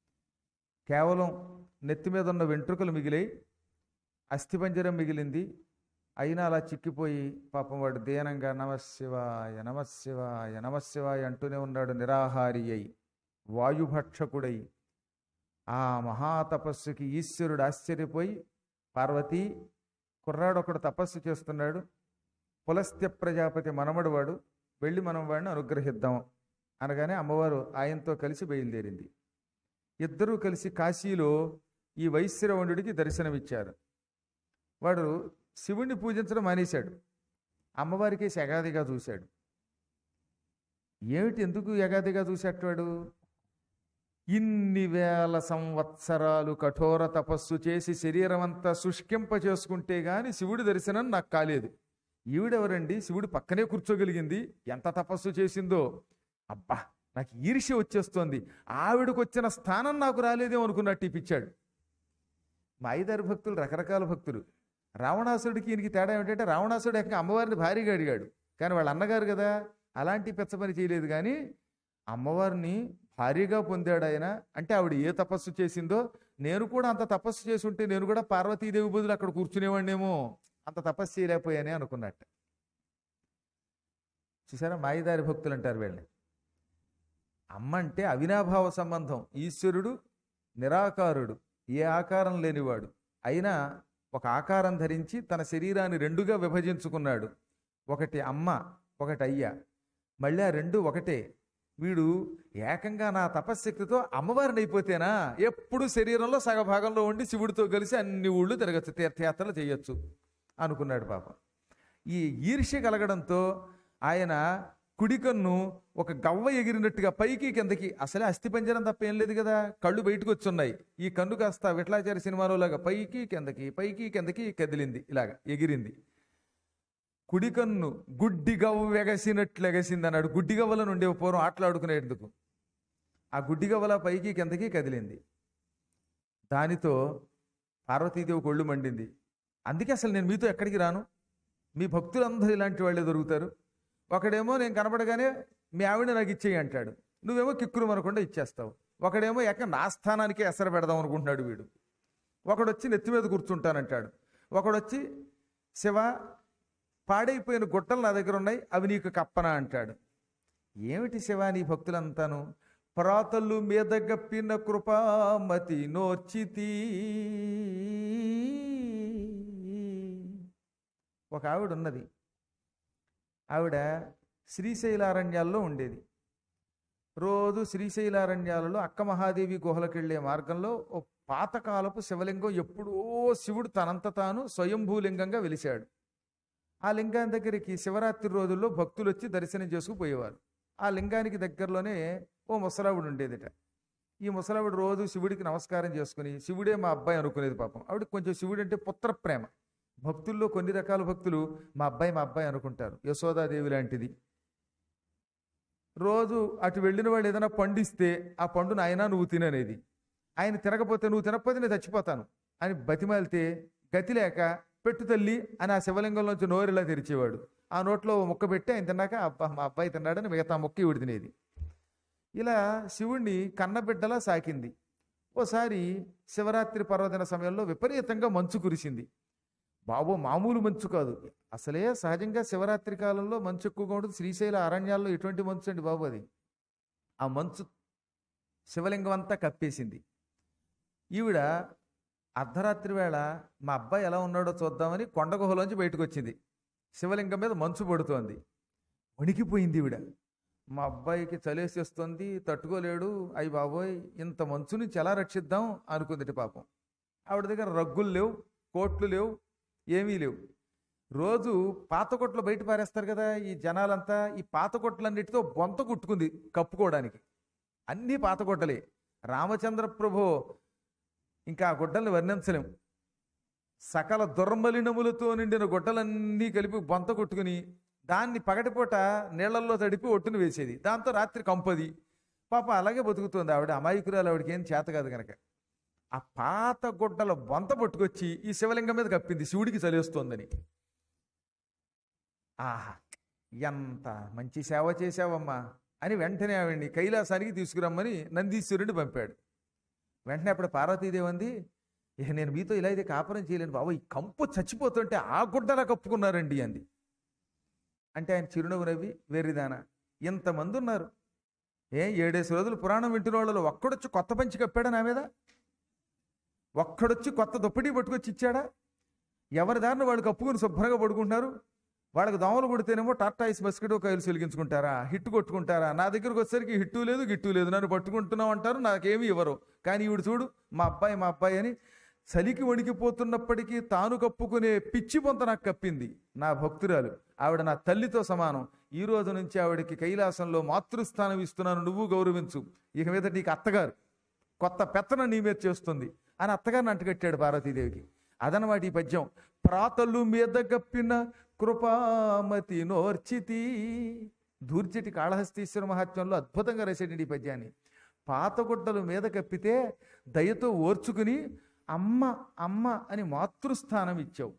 కేవలం నెత్తి మీద ఉన్న వెంట్రుకలు మిగిలాయి అస్థిపంజరం మిగిలింది అయినా అలా చిక్కిపోయి పాపం వాడు దీనంగా నమశివాయ నమశివాయ నమశివాయ అంటూనే ఉన్నాడు నిరాహారి అయి వాయుభక్షకుడై ఆ మహాతపస్సుకి ఈశ్వరుడు ఆశ్చర్యపోయి పార్వతి కుర్రాడు ఒకడు తపస్సు చేస్తున్నాడు పులస్త్య ప్రజాపతి మనమడు వాడు వెళ్ళి మనం వాడిని అనుగ్రహిద్దాం అనగానే అమ్మవారు ఆయనతో కలిసి బయలుదేరింది ఇద్దరూ కలిసి కాశీలో ఈ వైశ్రవణుడికి దర్శనమిచ్చారు వాడు శివుణ్ణి పూజించడం మానేశాడు అమ్మవారికి ఎగాదిగా చూశాడు ఏమిటి ఎందుకు ఎగాదిగా చూసేటవాడు ఇన్ని వేల సంవత్సరాలు కఠోర తపస్సు చేసి శరీరం అంతా శుష్కింప చేసుకుంటే గాని శివుడి దర్శనం నాకు కాలేదు ఈవిడెవరండి శివుడు పక్కనే కూర్చోగలిగింది ఎంత తపస్సు చేసిందో అబ్బా నాకు ఈర్ష్య వచ్చేస్తోంది ఆవిడకు వచ్చిన స్థానం నాకు రాలేదేమో అనుకున్నట్టు ఇప్పించాడు మా ఐదారు భక్తులు రకరకాల భక్తులు రావణాసుడికి ఈయనకి తేడా ఏమిటంటే రావణాసుడు ఎక్క అమ్మవారిని భారీగా అడిగాడు కానీ వాళ్ళ అన్నగారు కదా అలాంటి పెచ్చ పని చేయలేదు కానీ అమ్మవారిని భారీగా పొందాడు ఆయన అంటే ఆవిడ ఏ తపస్సు చేసిందో నేను కూడా అంత తపస్సు చేసి ఉంటే నేను కూడా పార్వతీదేవి బదులు అక్కడ కూర్చునేవాడినేమో అంత తపస్సు చేయలేకపోయానే అనుకున్నట్టు చూసారా మాయిదారి భక్తులు అంటారు వీళ్ళని అమ్మ అంటే అవినాభావ సంబంధం ఈశ్వరుడు నిరాకారుడు ఏ ఆకారం లేనివాడు అయినా ఒక ఆకారం ధరించి తన శరీరాన్ని రెండుగా విభజించుకున్నాడు ఒకటి అమ్మ ఒకటి అయ్య మళ్ళీ ఆ రెండు ఒకటే వీడు ఏకంగా నా తపశ్శక్తితో అమ్మవారిని అయిపోతేనా ఎప్పుడు శరీరంలో సగభాగంలో ఉండి శివుడితో కలిసి అన్ని ఊళ్ళు తిరగచ్చు తీర్థయాత్రలు చేయొచ్చు అనుకున్నాడు పాపం ఈ ఈర్ష్య కలగడంతో ఆయన కుడికన్ను ఒక గవ్వ ఎగిరినట్టుగా పైకి కిందకి అసలే అస్థిపంజరం తప్ప ఏం లేదు కదా కళ్ళు బయటకు వచ్చున్నాయి ఈ కన్ను కాస్త విఠలాచారి సినిమాలో లాగా పైకి కిందకి పైకి కిందకి కదిలింది ఇలాగా ఎగిరింది కుడి కన్ను గుడ్డి గవ్వ ఎగసినట్లు ఎగసింది అన్నాడు గుడ్డి గవ్వల నుండి పూర్వం ఆటలాడుకునేందుకు ఆ గుడ్డి గవ్వల పైకి కిందకి కదిలింది దానితో పార్వతీదేవి కొళ్ళు మండింది అందుకే అసలు నేను మీతో ఎక్కడికి రాను మీ భక్తులందరూ ఇలాంటి వాళ్ళే దొరుకుతారు ఒకడేమో నేను కనపడగానే మీ ఆవిడ నాకు ఇచ్చేయి అంటాడు నువ్వేమో కిక్కురు మనకుండా ఇచ్చేస్తావు ఒకడేమో ఎక్క నా స్థానానికే ఎసరు పెడదాం అనుకుంటున్నాడు వీడు ఒకడొచ్చి నెత్తి మీద కూర్చుంటానంటాడు ఒకడొచ్చి శివ పాడైపోయిన గుట్టలు నా దగ్గర ఉన్నాయి అవి నీకు కప్పనా అంటాడు ఏమిటి శివ నీ భక్తులంతాను ప్రాతలు మీద గప్పిన కృపామతి నోర్చితి ఒక ఆవిడ ఉన్నది ఆవిడ శ్రీశైలారణ్యాల్లో ఉండేది రోజు శ్రీశైలారణ్యాలలో అక్క మహాదేవి గుహలకు వెళ్ళే మార్గంలో ఓ పాతకాలపు శివలింగం ఎప్పుడో శివుడు తనంత తాను స్వయంభూలింగంగా వెలిశాడు ఆ లింగాన్ని దగ్గరికి శివరాత్రి రోజుల్లో భక్తులు వచ్చి దర్శనం చేసుకుపోయేవారు ఆ లింగానికి దగ్గరలోనే ఓ ముసలావిడ ఉండేదిట ఈ ముసలావిడ రోజు శివుడికి నమస్కారం చేసుకుని శివుడే మా అబ్బాయి అనుకునేది పాపం ఆవిడ కొంచెం శివుడు అంటే పుత్ర ప్రేమ భక్తుల్లో కొన్ని రకాల భక్తులు మా అబ్బాయి మా అబ్బాయి అనుకుంటారు యశోదాదేవి లాంటిది రోజు అటు వెళ్ళిన వాళ్ళు ఏదైనా పండిస్తే ఆ పండు నాయనా నువ్వు తిననేది ఆయన తినకపోతే నువ్వు తినకపోతే నేను చచ్చిపోతాను అని బతిమాలితే గతి లేక పెట్టు తల్లి అని ఆ శివలింగంలోంచి నోరిలా తెరిచేవాడు ఆ నోట్లో ఓ ముక్క పెట్టి ఆయన తిన్నాక అబ్బా మా అబ్బాయి తిన్నాడని మిగతా ముక్క ఇవిడి తినేది ఇలా శివుణ్ణి కన్నబిడ్డలా సాకింది ఓసారి శివరాత్రి పర్వదిన సమయంలో విపరీతంగా మంచు కురిసింది బాబో మామూలు మంచు కాదు అసలే సహజంగా శివరాత్రి కాలంలో మంచు ఎక్కువగా ఉంటుంది శ్రీశైల అరణ్యాల్లో ఎటువంటి మంచు అండి బాబు అది ఆ మంచు శివలింగం అంతా కప్పేసింది ఈవిడ అర్ధరాత్రి వేళ మా అబ్బాయి ఎలా ఉన్నాడో చూద్దామని కొండ గుహలోంచి బయటకు వచ్చింది శివలింగం మీద మంచు పడుతోంది వణికిపోయింది ఈవిడ మా అబ్బాయికి చలేసేస్తుంది తట్టుకోలేడు అయ్యి బాబోయ్ ఇంత మంచు నుంచి ఎలా రక్షిద్దాం అనుకుందిటి పాపం ఆవిడ దగ్గర రగ్గులు లేవు కోట్లు లేవు ఏమీ లేవు రోజు పాత కొట్లు బయట పారేస్తారు కదా ఈ జనాలంతా ఈ పాత కొట్లన్నిటితో బొంత కుట్టుకుంది కప్పుకోవడానికి అన్నీ పాత కొట్టలే రామచంద్ర ప్రభు ఇంకా ఆ గుడ్డల్ని వర్ణించలేం సకల దుర్మలినములతో నిండిన గుడ్డలన్నీ కలిపి బొంత కొట్టుకుని దాన్ని పగటిపూట నీళ్లలో తడిపి ఒట్టును వేసేది దాంతో రాత్రి కంపది పాప అలాగే బతుకుతుంది ఆవిడ అమాయకురాలు ఆవిడకి ఏం చేత కాదు కనుక ఆ పాత గుడ్డల బొంత పట్టుకొచ్చి ఈ శివలింగం మీద కప్పింది శివుడికి చలేస్తోందని ఆహా ఎంత మంచి సేవ చేశావమ్మా అని వెంటనే ఆవిడ్ని కైలాసానికి తీసుకురమ్మని నందీశ్వరుడిని పంపాడు వెంటనే అప్పుడు పార్వతీదేవి అంది ఇక నేను మీతో ఇలా అయితే కాపురం చేయలేను బాబు ఈ కంపు చచ్చిపోతుంటే ఆ గుడ్డలా కప్పుకున్నారండి అంది అంటే ఆయన చిరునవ్వు నవ్వి వెర్రిదానా ఇంతమంది ఉన్నారు ఏ ఏడేసి రోజులు పురాణం వింటున్న వాళ్ళు ఒక్కడొచ్చి కొత్త పంచి కప్పాడా నా మీద ఒక్కడొచ్చి కొత్త దుప్పటి పట్టుకొచ్చి ఇచ్చాడా ఎవరి దారిన వాళ్ళు కప్పుకుని శుభ్రంగా పడుకుంటున్నారు వాళ్ళకి దోమలు కొడితేనేమో టాటాయిస్ మస్కిటో కాయలు వెలిగించుకుంటారా హిట్ కొట్టుకుంటారా నా దగ్గరకు వచ్చేసరికి హిట్టు లేదు గిట్టు లేదు నన్ను పట్టుకుంటున్నావు అంటారు నాకేమీ ఇవ్వరు కానీ ఈవిడ చూడు మా అబ్బాయి మా అబ్బాయి అని చలికి వణికిపోతున్నప్పటికీ తాను కప్పుకునే పిచ్చి పొంత నాకు కప్పింది నా భక్తురాలు ఆవిడ నా తల్లితో సమానం ఈ రోజు నుంచి ఆవిడకి కైలాసంలో మాతృస్థానం ఇస్తున్నాను నువ్వు గౌరవించు ఇక మీద నీకు అత్తగారు కొత్త పెత్తన నీ మీద చేస్తుంది అని అత్తగారిని అంటగట్టాడు పార్వతీదేవికి అదనమాట ఈ పద్యం ప్రాతలు మీద గప్పిన కృపామతి నోర్చితి దూర్చిటి కాళహస్తీశ్వర మహాత్మ్యంలో అద్భుతంగా రాశాడు ఈ పద్యాన్ని పాతగుడ్డలు మీద కప్పితే దయతో ఓర్చుకుని అమ్మ అమ్మ అని మాతృస్థానం ఇచ్చావు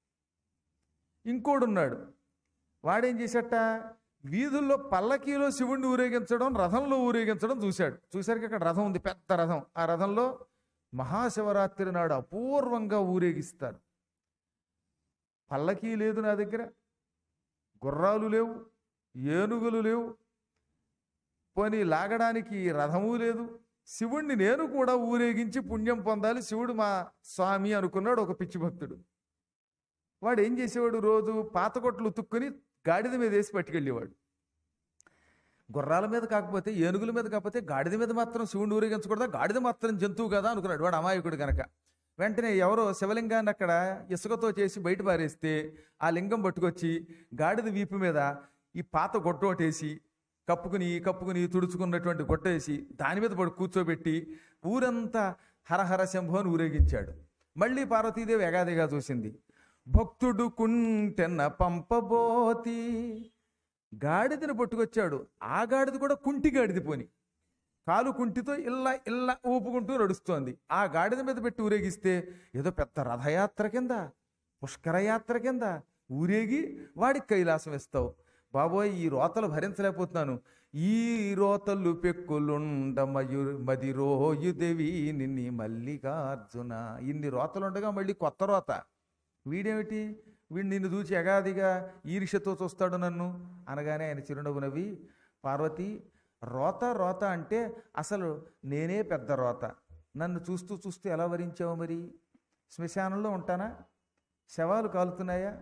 ఇంకోడున్నాడు వాడేం చేశాట వీధుల్లో పల్లకీలో శివుణ్ణి ఊరేగించడం రథంలో ఊరేగించడం చూశాడు చూసరికి అక్కడ రథం ఉంది పెద్ద రథం ఆ రథంలో మహాశివరాత్రి నాడు అపూర్వంగా ఊరేగిస్తారు పల్లకీ లేదు నా దగ్గర గుర్రాలు లేవు ఏనుగులు లేవు పోనీ లాగడానికి రథము లేదు శివుణ్ణి నేను కూడా ఊరేగించి పుణ్యం పొందాలి శివుడు మా స్వామి అనుకున్నాడు ఒక పిచ్చి భక్తుడు వాడు ఏం చేసేవాడు రోజు పాతకొట్లు ఉతుక్కుని గాడిద మీద వేసి పట్టుకెళ్ళేవాడు గుర్రాల మీద కాకపోతే ఏనుగుల మీద కాకపోతే గాడిద మీద మాత్రం శివుని ఊరేగించకూడదా గాడిద మాత్రం జంతువు కదా అనుకున్నాడు వాడు అమాయకుడు కనుక వెంటనే ఎవరో శివలింగాన్ని అక్కడ ఇసుకతో చేసి బయట పారేస్తే ఆ లింగం పట్టుకొచ్చి గాడిద వీపు మీద ఈ పాత గొట్ట ఒకటేసి కప్పుకుని కప్పుకుని తుడుచుకున్నటువంటి గొట్ట వేసి దాని మీద పడి కూర్చోబెట్టి ఊరంతా హరహర శంభు అని ఊరేగించాడు మళ్ళీ పార్వతీదేవి ఎగాదిగా చూసింది భక్తుడు కుంటెన్న పంపబోతి గాడిదని పట్టుకొచ్చాడు ఆ గాడిద కూడా కుంటి గాడిది పోని కాలు కుంటితో ఇల్లా ఇల్లా ఊపుకుంటూ నడుస్తోంది ఆ గాడిద మీద పెట్టి ఊరేగిస్తే ఏదో పెద్ద రథయాత్ర కింద పుష్కర యాత్ర కింద ఊరేగి వాడికి కైలాసం ఇస్తావు బాబోయ్ ఈ రోతలు భరించలేకపోతున్నాను ఈ రోతలు పెక్కులుండ మయు మది రోయుదేవి నిన్ని మల్లికార్జున ఇన్ని రోతలు ఉండగా మళ్ళీ కొత్త రోత వీడేమిటి వీడు నిన్ను చూచి ఎగాదిగా ఈర్ష్యతో చూస్తాడు నన్ను అనగానే ఆయన చిరునవ్వు నవ్వి పార్వతి రోత రోత అంటే అసలు నేనే పెద్ద రోత నన్ను చూస్తూ చూస్తూ ఎలా వరించావు మరి శ్మశానంలో ఉంటానా శవాలు కాలుతున్నాయా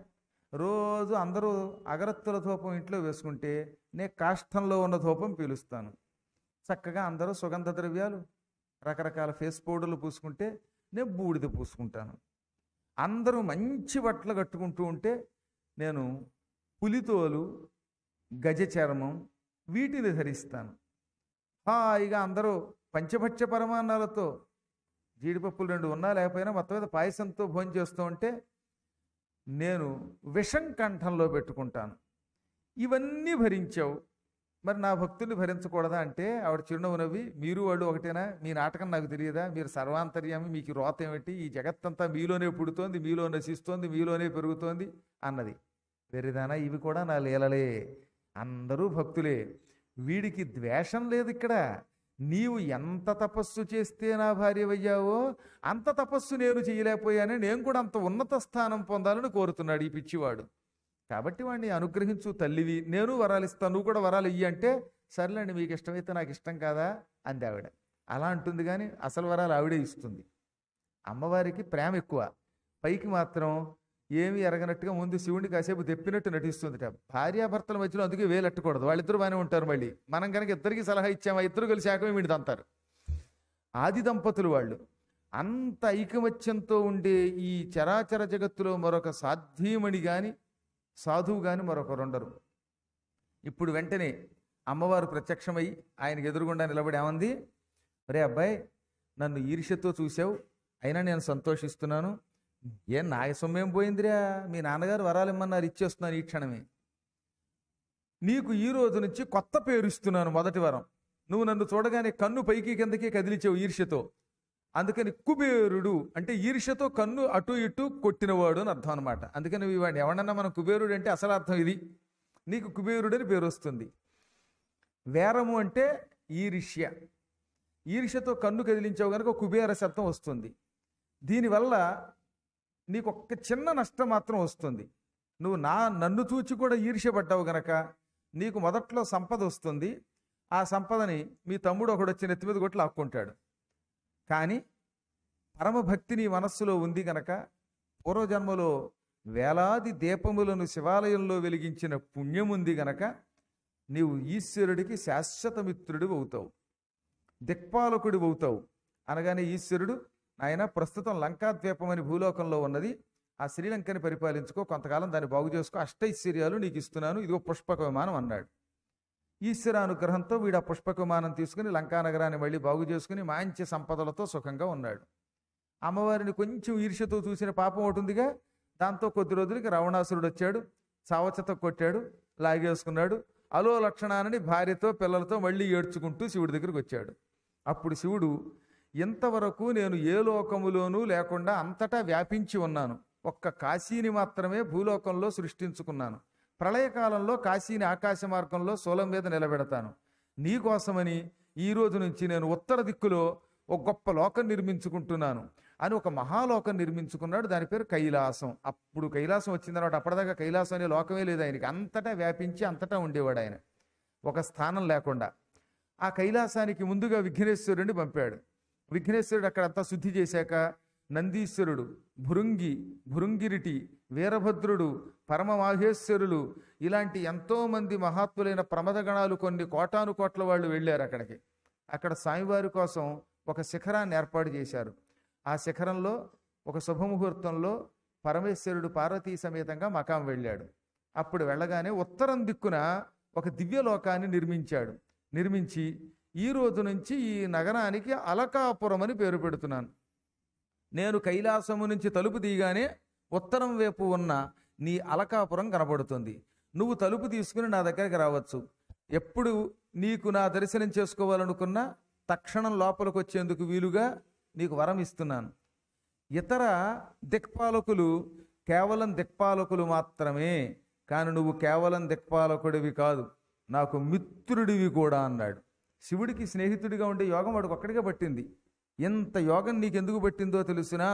రోజు అందరూ అగరత్తుల ధూపం ఇంట్లో వేసుకుంటే నేను కాష్టంలో ఉన్న ధూపం పీలుస్తాను చక్కగా అందరూ సుగంధ ద్రవ్యాలు రకరకాల ఫేస్ పౌడర్లు పూసుకుంటే నేను బూడిద పూసుకుంటాను అందరూ మంచి బట్టలు కట్టుకుంటూ ఉంటే నేను పులితోలు గజ చర్మం వీటిని ధరిస్తాను హాయిగా అందరూ పంచభక్ష పరమాన్నాలతో జీడిపప్పులు రెండు ఉన్నా లేకపోయినా మొత్తం మీద పాయసంతో భోజనం చేస్తూ ఉంటే నేను విషం కంఠంలో పెట్టుకుంటాను ఇవన్నీ భరించావు మరి నా భక్తుల్ని భరించకూడదా అంటే ఆవిడ చిరునవ్వు నవ్వి మీరు వాళ్ళు ఒకటేనా మీ నాటకం నాకు తెలియదా మీరు సర్వాంతర్యామి మీకు రోత ఏమిటి ఈ జగత్తంతా మీలోనే పుడుతోంది మీలో నశిస్తోంది మీలోనే పెరుగుతోంది అన్నది వెరిదానా ఇవి కూడా నా లీలలే అందరూ భక్తులే వీడికి ద్వేషం లేదు ఇక్కడ నీవు ఎంత తపస్సు చేస్తే నా భార్యవయ్యావో అంత తపస్సు నేను చేయలేకపోయానే నేను కూడా అంత ఉన్నత స్థానం పొందాలని కోరుతున్నాడు ఈ పిచ్చివాడు కాబట్టి వాడిని అనుగ్రహించు తల్లివి నేను వరాలు ఇస్తాను నువ్వు కూడా వరాలు ఇయ్యి అంటే సర్లేండి మీకు ఇష్టమైతే నాకు ఇష్టం కాదా అంది ఆవిడ అలా అంటుంది కానీ అసలు వరాలు ఆవిడే ఇస్తుంది అమ్మవారికి ప్రేమ ఎక్కువ పైకి మాత్రం ఏమీ ఎరగనట్టుగా ముందు శివుడిని కాసేపు తెప్పినట్టు నటిస్తుందిట భార్యాభర్తల మధ్యలో అందుకే వేలెట్టకూడదు వాళ్ళిద్దరు బాగానే ఉంటారు మళ్ళీ మనం కనుక ఇద్దరికి సలహా ఇచ్చామా ఇద్దరు కలిసి ఏకమే వీడి తంతారు ఆది దంపతులు వాళ్ళు అంత ఐకమత్యంతో ఉండే ఈ చరాచర జగత్తులో మరొక సాధ్యమణి గాని సాధువు గాని మరొకరుండరు ఇప్పుడు వెంటనే అమ్మవారు ప్రత్యక్షమై ఆయనకు ఎదురుగుండా నిలబడి ఏమంది రే అబ్బాయి నన్ను ఈర్ష్యతో చూసావు అయినా నేను సంతోషిస్తున్నాను ఏం నా సొమ్మేం పోయిందిరా మీ నాన్నగారు వరాలు ఇమ్మన్నారు ఇచ్చేస్తున్నాను ఈ క్షణమే నీకు ఈ రోజు నుంచి కొత్త పేరు ఇస్తున్నాను మొదటి వరం నువ్వు నన్ను చూడగానే కన్ను పైకి కిందకి కదిలిచావు ఈర్ష్యతో అందుకని కుబేరుడు అంటే ఈర్ష్యతో కన్ను అటు ఇటు కొట్టినవాడు అని అర్థం అనమాట అందుకని వాడిని ఎవడన్నా మనం కుబేరుడు అంటే అసలు అర్థం ఇది నీకు కుబేరుడు అని పేరు వస్తుంది వేరము అంటే ఈర్ష్య ఈర్ష్యతో కన్ను కదిలించావు కనుక కుబేర శబ్దం వస్తుంది దీనివల్ల నీకు ఒక్క చిన్న నష్టం మాత్రం వస్తుంది నువ్వు నా నన్ను చూచి కూడా ఈర్ష్యపడ్డావు గనక నీకు మొదట్లో సంపద వస్తుంది ఆ సంపదని మీ తమ్ముడు ఒకడు వచ్చి నెత్తి మీద కొట్టి లాక్కుంటాడు కానీ పరమభక్తి నీ మనస్సులో ఉంది గనక పూర్వజన్మలో వేలాది దీపములను శివాలయంలో వెలిగించిన పుణ్యం ఉంది గనక నీవు ఈశ్వరుడికి శాశ్వత మిత్రుడు అవుతావు దిక్పాలకుడి అవుతావు అనగానే ఈశ్వరుడు ఆయన ప్రస్తుతం లంకాద్వీపం అని భూలోకంలో ఉన్నది ఆ శ్రీలంకని పరిపాలించుకో కొంతకాలం దాన్ని బాగు చేసుకో అష్టైశ్వర్యాలు నీకు ఇస్తున్నాను ఇదిగో పుష్పక విమానం అన్నాడు ఈశ్వర అనుగ్రహంతో వీడు ఆ పుష్పక విమానం తీసుకుని లంకా నగరాన్ని మళ్ళీ బాగు చేసుకుని మంచి సంపదలతో సుఖంగా ఉన్నాడు అమ్మవారిని కొంచెం ఈర్ష్యతో చూసిన పాపం ఒకటి ఉందిగా దాంతో కొద్ది రోజులకి రావణాసురుడు వచ్చాడు చావచత కొట్టాడు లాగేసుకున్నాడు అలో లక్షణానని భార్యతో పిల్లలతో మళ్ళీ ఏడ్చుకుంటూ శివుడి దగ్గరికి వచ్చాడు అప్పుడు శివుడు ఇంతవరకు నేను ఏ లోకములోనూ లేకుండా అంతటా వ్యాపించి ఉన్నాను ఒక్క కాశీని మాత్రమే భూలోకంలో సృష్టించుకున్నాను ప్రళయకాలంలో కాశీని ఆకాశ మార్గంలో సోలం మీద నిలబెడతాను నీకోసమని ఈ రోజు నుంచి నేను ఉత్తర దిక్కులో ఒక గొప్ప లోకం నిర్మించుకుంటున్నాను అని ఒక మహాలోకం నిర్మించుకున్నాడు దాని పేరు కైలాసం అప్పుడు కైలాసం వచ్చిన తర్వాత అప్పటిదాకా కైలాసం అనే లోకమే లేదు ఆయనకి అంతటా వ్యాపించి అంతటా ఉండేవాడు ఆయన ఒక స్థానం లేకుండా ఆ కైలాసానికి ముందుగా విఘ్నేశ్వరుడిని పంపాడు విఘ్నేశ్వరుడు అక్కడంతా శుద్ధి చేశాక నందీశ్వరుడు భృంగి భృంగిరిటి వీరభద్రుడు పరమమాహేశ్వరులు ఇలాంటి ఎంతో మంది మహాత్ములైన ప్రమదగణాలు కొన్ని కోటాను కోట్ల వాళ్ళు వెళ్ళారు అక్కడికి అక్కడ స్వామివారి కోసం ఒక శిఖరాన్ని ఏర్పాటు చేశారు ఆ శిఖరంలో ఒక శుభముహూర్తంలో పరమేశ్వరుడు పార్వతీ సమేతంగా మకాం వెళ్ళాడు అప్పుడు వెళ్ళగానే ఉత్తరం దిక్కున ఒక దివ్యలోకాన్ని నిర్మించాడు నిర్మించి ఈ రోజు నుంచి ఈ నగరానికి అలకాపురం అని పేరు పెడుతున్నాను నేను కైలాసము నుంచి తలుపు తీయగానే ఉత్తరం వైపు ఉన్న నీ అలకాపురం కనబడుతుంది నువ్వు తలుపు తీసుకుని నా దగ్గరికి రావచ్చు ఎప్పుడు నీకు నా దర్శనం చేసుకోవాలనుకున్నా తక్షణం లోపలికి వచ్చేందుకు వీలుగా నీకు వరం ఇస్తున్నాను ఇతర దిక్పాలకులు కేవలం దిక్పాలకులు మాత్రమే కానీ నువ్వు కేవలం దిక్పాలకుడివి కాదు నాకు మిత్రుడివి కూడా అన్నాడు శివుడికి స్నేహితుడిగా ఉండే యోగం వాడికి ఒక్కడిగా పట్టింది ఎంత యోగం నీకెందుకు పట్టిందో తెలుసునా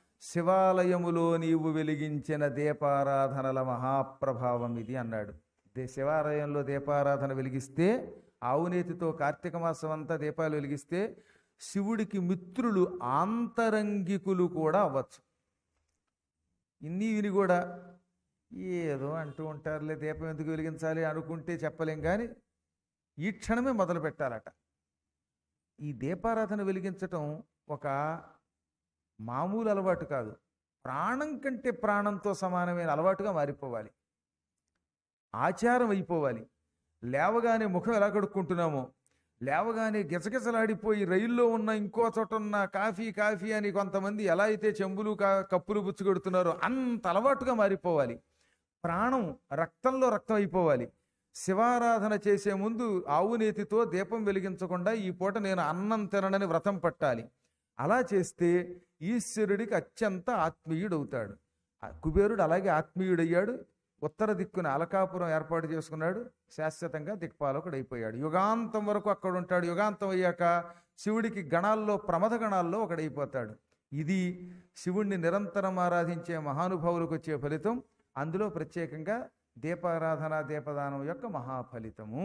శివాలయములో నీవు వెలిగించిన దీపారాధనల మహాప్రభావం ఇది అన్నాడు దే శివాలయంలో దీపారాధన వెలిగిస్తే ఆవునేతితో కార్తీక మాసం అంతా దీపాలు వెలిగిస్తే శివుడికి మిత్రులు ఆంతరంగికులు కూడా అవ్వచ్చు ఇన్ని విని కూడా ఏదో అంటూ ఉంటారులే దీపం ఎందుకు వెలిగించాలి అనుకుంటే చెప్పలేం కానీ ఈ క్షణమే మొదలు పెట్టాలట ఈ దీపారాధన వెలిగించటం ఒక మామూలు అలవాటు కాదు ప్రాణం కంటే ప్రాణంతో సమానమైన అలవాటుగా మారిపోవాలి ఆచారం అయిపోవాలి లేవగానే ముఖం ఎలా కడుక్కుంటున్నామో లేవగానే గిజగిజలాడిపోయి రైల్లో ఉన్న ఇంకో చోట ఉన్న కాఫీ కాఫీ అని కొంతమంది ఎలా అయితే చెంబులు కా కప్పులు పుచ్చుకొడుతున్నారో అంత అలవాటుగా మారిపోవాలి ప్రాణం రక్తంలో రక్తం అయిపోవాలి శివారాధన చేసే ముందు ఆవు నేతితో దీపం వెలిగించకుండా ఈ పూట నేను అన్నం తిననని వ్రతం పట్టాలి అలా చేస్తే ఈశ్వరుడికి అత్యంత ఆత్మీయుడవుతాడు ఆ కుబేరుడు అలాగే ఆత్మీయుడయ్యాడు ఉత్తర దిక్కున అలకాపురం ఏర్పాటు చేసుకున్నాడు శాశ్వతంగా దిక్పాలకుడు అయిపోయాడు యుగాంతం వరకు అక్కడ ఉంటాడు యుగాంతం అయ్యాక శివుడికి గణాల్లో ప్రమథ గణాల్లో ఒకడైపోతాడు ఇది శివుణ్ణి నిరంతరం ఆరాధించే మహానుభావులకు వచ్చే ఫలితం అందులో ప్రత్యేకంగా దీపారాధన దీపదానం యొక్క మహాఫలితము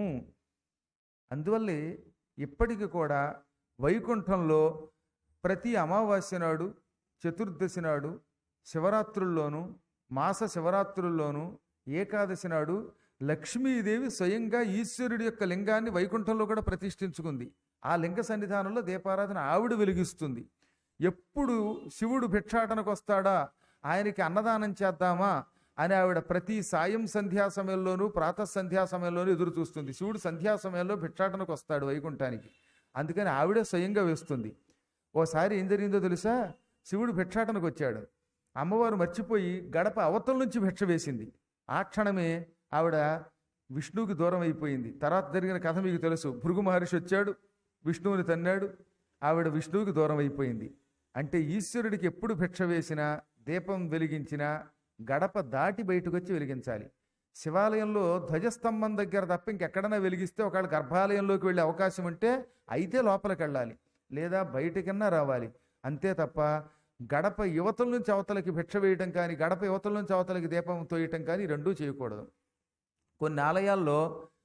అందువల్లే ఇప్పటికి కూడా వైకుంఠంలో ప్రతి అమావాస్య నాడు చతుర్దశి నాడు శివరాత్రుల్లోనూ మాస శివరాత్రుల్లోనూ ఏకాదశి నాడు లక్ష్మీదేవి స్వయంగా ఈశ్వరుడి యొక్క లింగాన్ని వైకుంఠంలో కూడా ప్రతిష్ఠించుకుంది ఆ లింగ సన్నిధానంలో దీపారాధన ఆవిడ వెలిగిస్తుంది ఎప్పుడు శివుడు భిక్షాటనకు వస్తాడా ఆయనకి అన్నదానం చేద్దామా అని ఆవిడ ప్రతి సాయం సంధ్యా సమయంలోనూ ప్రాతః సంధ్యా సమయంలోనూ ఎదురు చూస్తుంది శివుడు సంధ్యా సమయంలో భిక్షాటనకు వస్తాడు వైకుంఠానికి అందుకని ఆవిడే స్వయంగా వేస్తుంది ఓసారి ఏం జరిగిందో తెలుసా శివుడు భిక్షాటనకు వచ్చాడు అమ్మవారు మర్చిపోయి గడప అవతల నుంచి భిక్ష వేసింది ఆ క్షణమే ఆవిడ విష్ణువుకి దూరం అయిపోయింది తర్వాత జరిగిన కథ మీకు తెలుసు భృగు మహర్షి వచ్చాడు విష్ణువుని తన్నాడు ఆవిడ విష్ణువుకి దూరం అయిపోయింది అంటే ఈశ్వరుడికి ఎప్పుడు భిక్ష వేసినా దీపం వెలిగించినా గడప దాటి బయటకు వచ్చి వెలిగించాలి శివాలయంలో ధ్వజస్తంభం దగ్గర తప్ప ఇంకెక్కడైనా వెలిగిస్తే ఒకవేళ గర్భాలయంలోకి వెళ్ళే అవకాశం ఉంటే అయితే లోపలికి వెళ్ళాలి లేదా బయటికన్నా రావాలి అంతే తప్ప గడప యువతల నుంచి అవతలకి భిక్ష వేయటం కానీ గడప యువతల నుంచి అవతలకి దీపం తోయటం కానీ ఈ రెండూ చేయకూడదు కొన్ని ఆలయాల్లో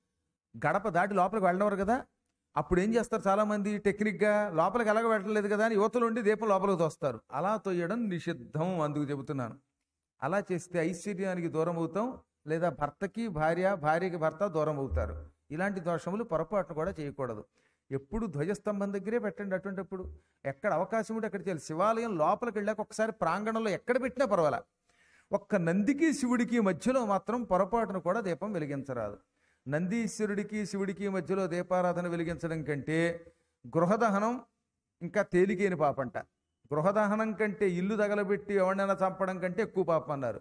గడప దాటి లోపలికి వెళ్ళినవారు కదా అప్పుడు ఏం చేస్తారు చాలామంది టెక్నిక్గా లోపలికి ఎలాగ వెళ్ళలేదు కదా అని యువతలు ఉండి దీపం లోపలికి తోస్తారు అలా తోయడం నిషిద్ధం అందుకు చెబుతున్నాను అలా చేస్తే ఐశ్వర్యానికి దూరం అవుతాం లేదా భర్తకి భార్య భార్యకి భర్త దూరం అవుతారు ఇలాంటి దోషములు పొరపాటు కూడా చేయకూడదు ఎప్పుడు ధ్వజస్తంభం దగ్గరే పెట్టండి అటువంటిప్పుడు ఎక్కడ అవకాశం ఉంటే అక్కడ చేయాలి శివాలయం లోపలికి వెళ్ళాక ఒకసారి ప్రాంగణంలో ఎక్కడ పెట్టినా పర్వాలా ఒక్క నందికి శివుడికి మధ్యలో మాత్రం పొరపాటును కూడా దీపం వెలిగించరాదు నందీశ్వరుడికి శివుడికి మధ్యలో దీపారాధన వెలిగించడం కంటే గృహదహనం ఇంకా తేలికైన పాపంట గృహదహనం కంటే ఇల్లు తగలబెట్టి ఎవరినైనా చంపడం కంటే ఎక్కువ పాపం అన్నారు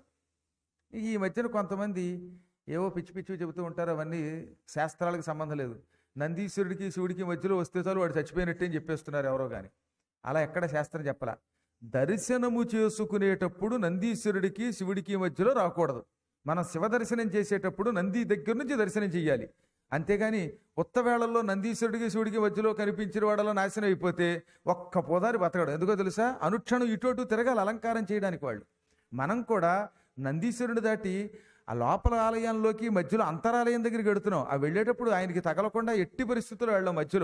ఈ మధ్యన కొంతమంది ఏవో పిచ్చి పిచ్చి చెబుతూ ఉంటారు అవన్నీ శాస్త్రాలకు సంబంధం లేదు నందీశ్వరుడికి శివుడికి మధ్యలో వస్తే చాలు వాడు చచ్చిపోయినట్టే అని చెప్పేస్తున్నారు ఎవరో కానీ అలా ఎక్కడ శాస్త్రం చెప్పలా దర్శనము చేసుకునేటప్పుడు నందీశ్వరుడికి శివుడికి మధ్యలో రాకూడదు మనం శివ దర్శనం చేసేటప్పుడు నంది దగ్గర నుంచి దర్శనం చేయాలి అంతేగాని ఉత్తవేళల్లో నందీశ్వరుడికి శివుడికి మధ్యలో కనిపించిన వాడలో నాశనం అయిపోతే ఒక్క పోదారి బతకడు ఎందుకో తెలుసా అనుక్షణం ఇటు అటు తిరగాలి అలంకారం చేయడానికి వాళ్ళు మనం కూడా నందీశ్వరుని దాటి ఆ లోపల ఆలయంలోకి మధ్యలో అంతరాలయం దగ్గరికి వెడుతున్నాం ఆ వెళ్ళేటప్పుడు ఆయనకి తగలకుండా ఎట్టి పరిస్థితుల్లో వెళ్ళాం మధ్యలో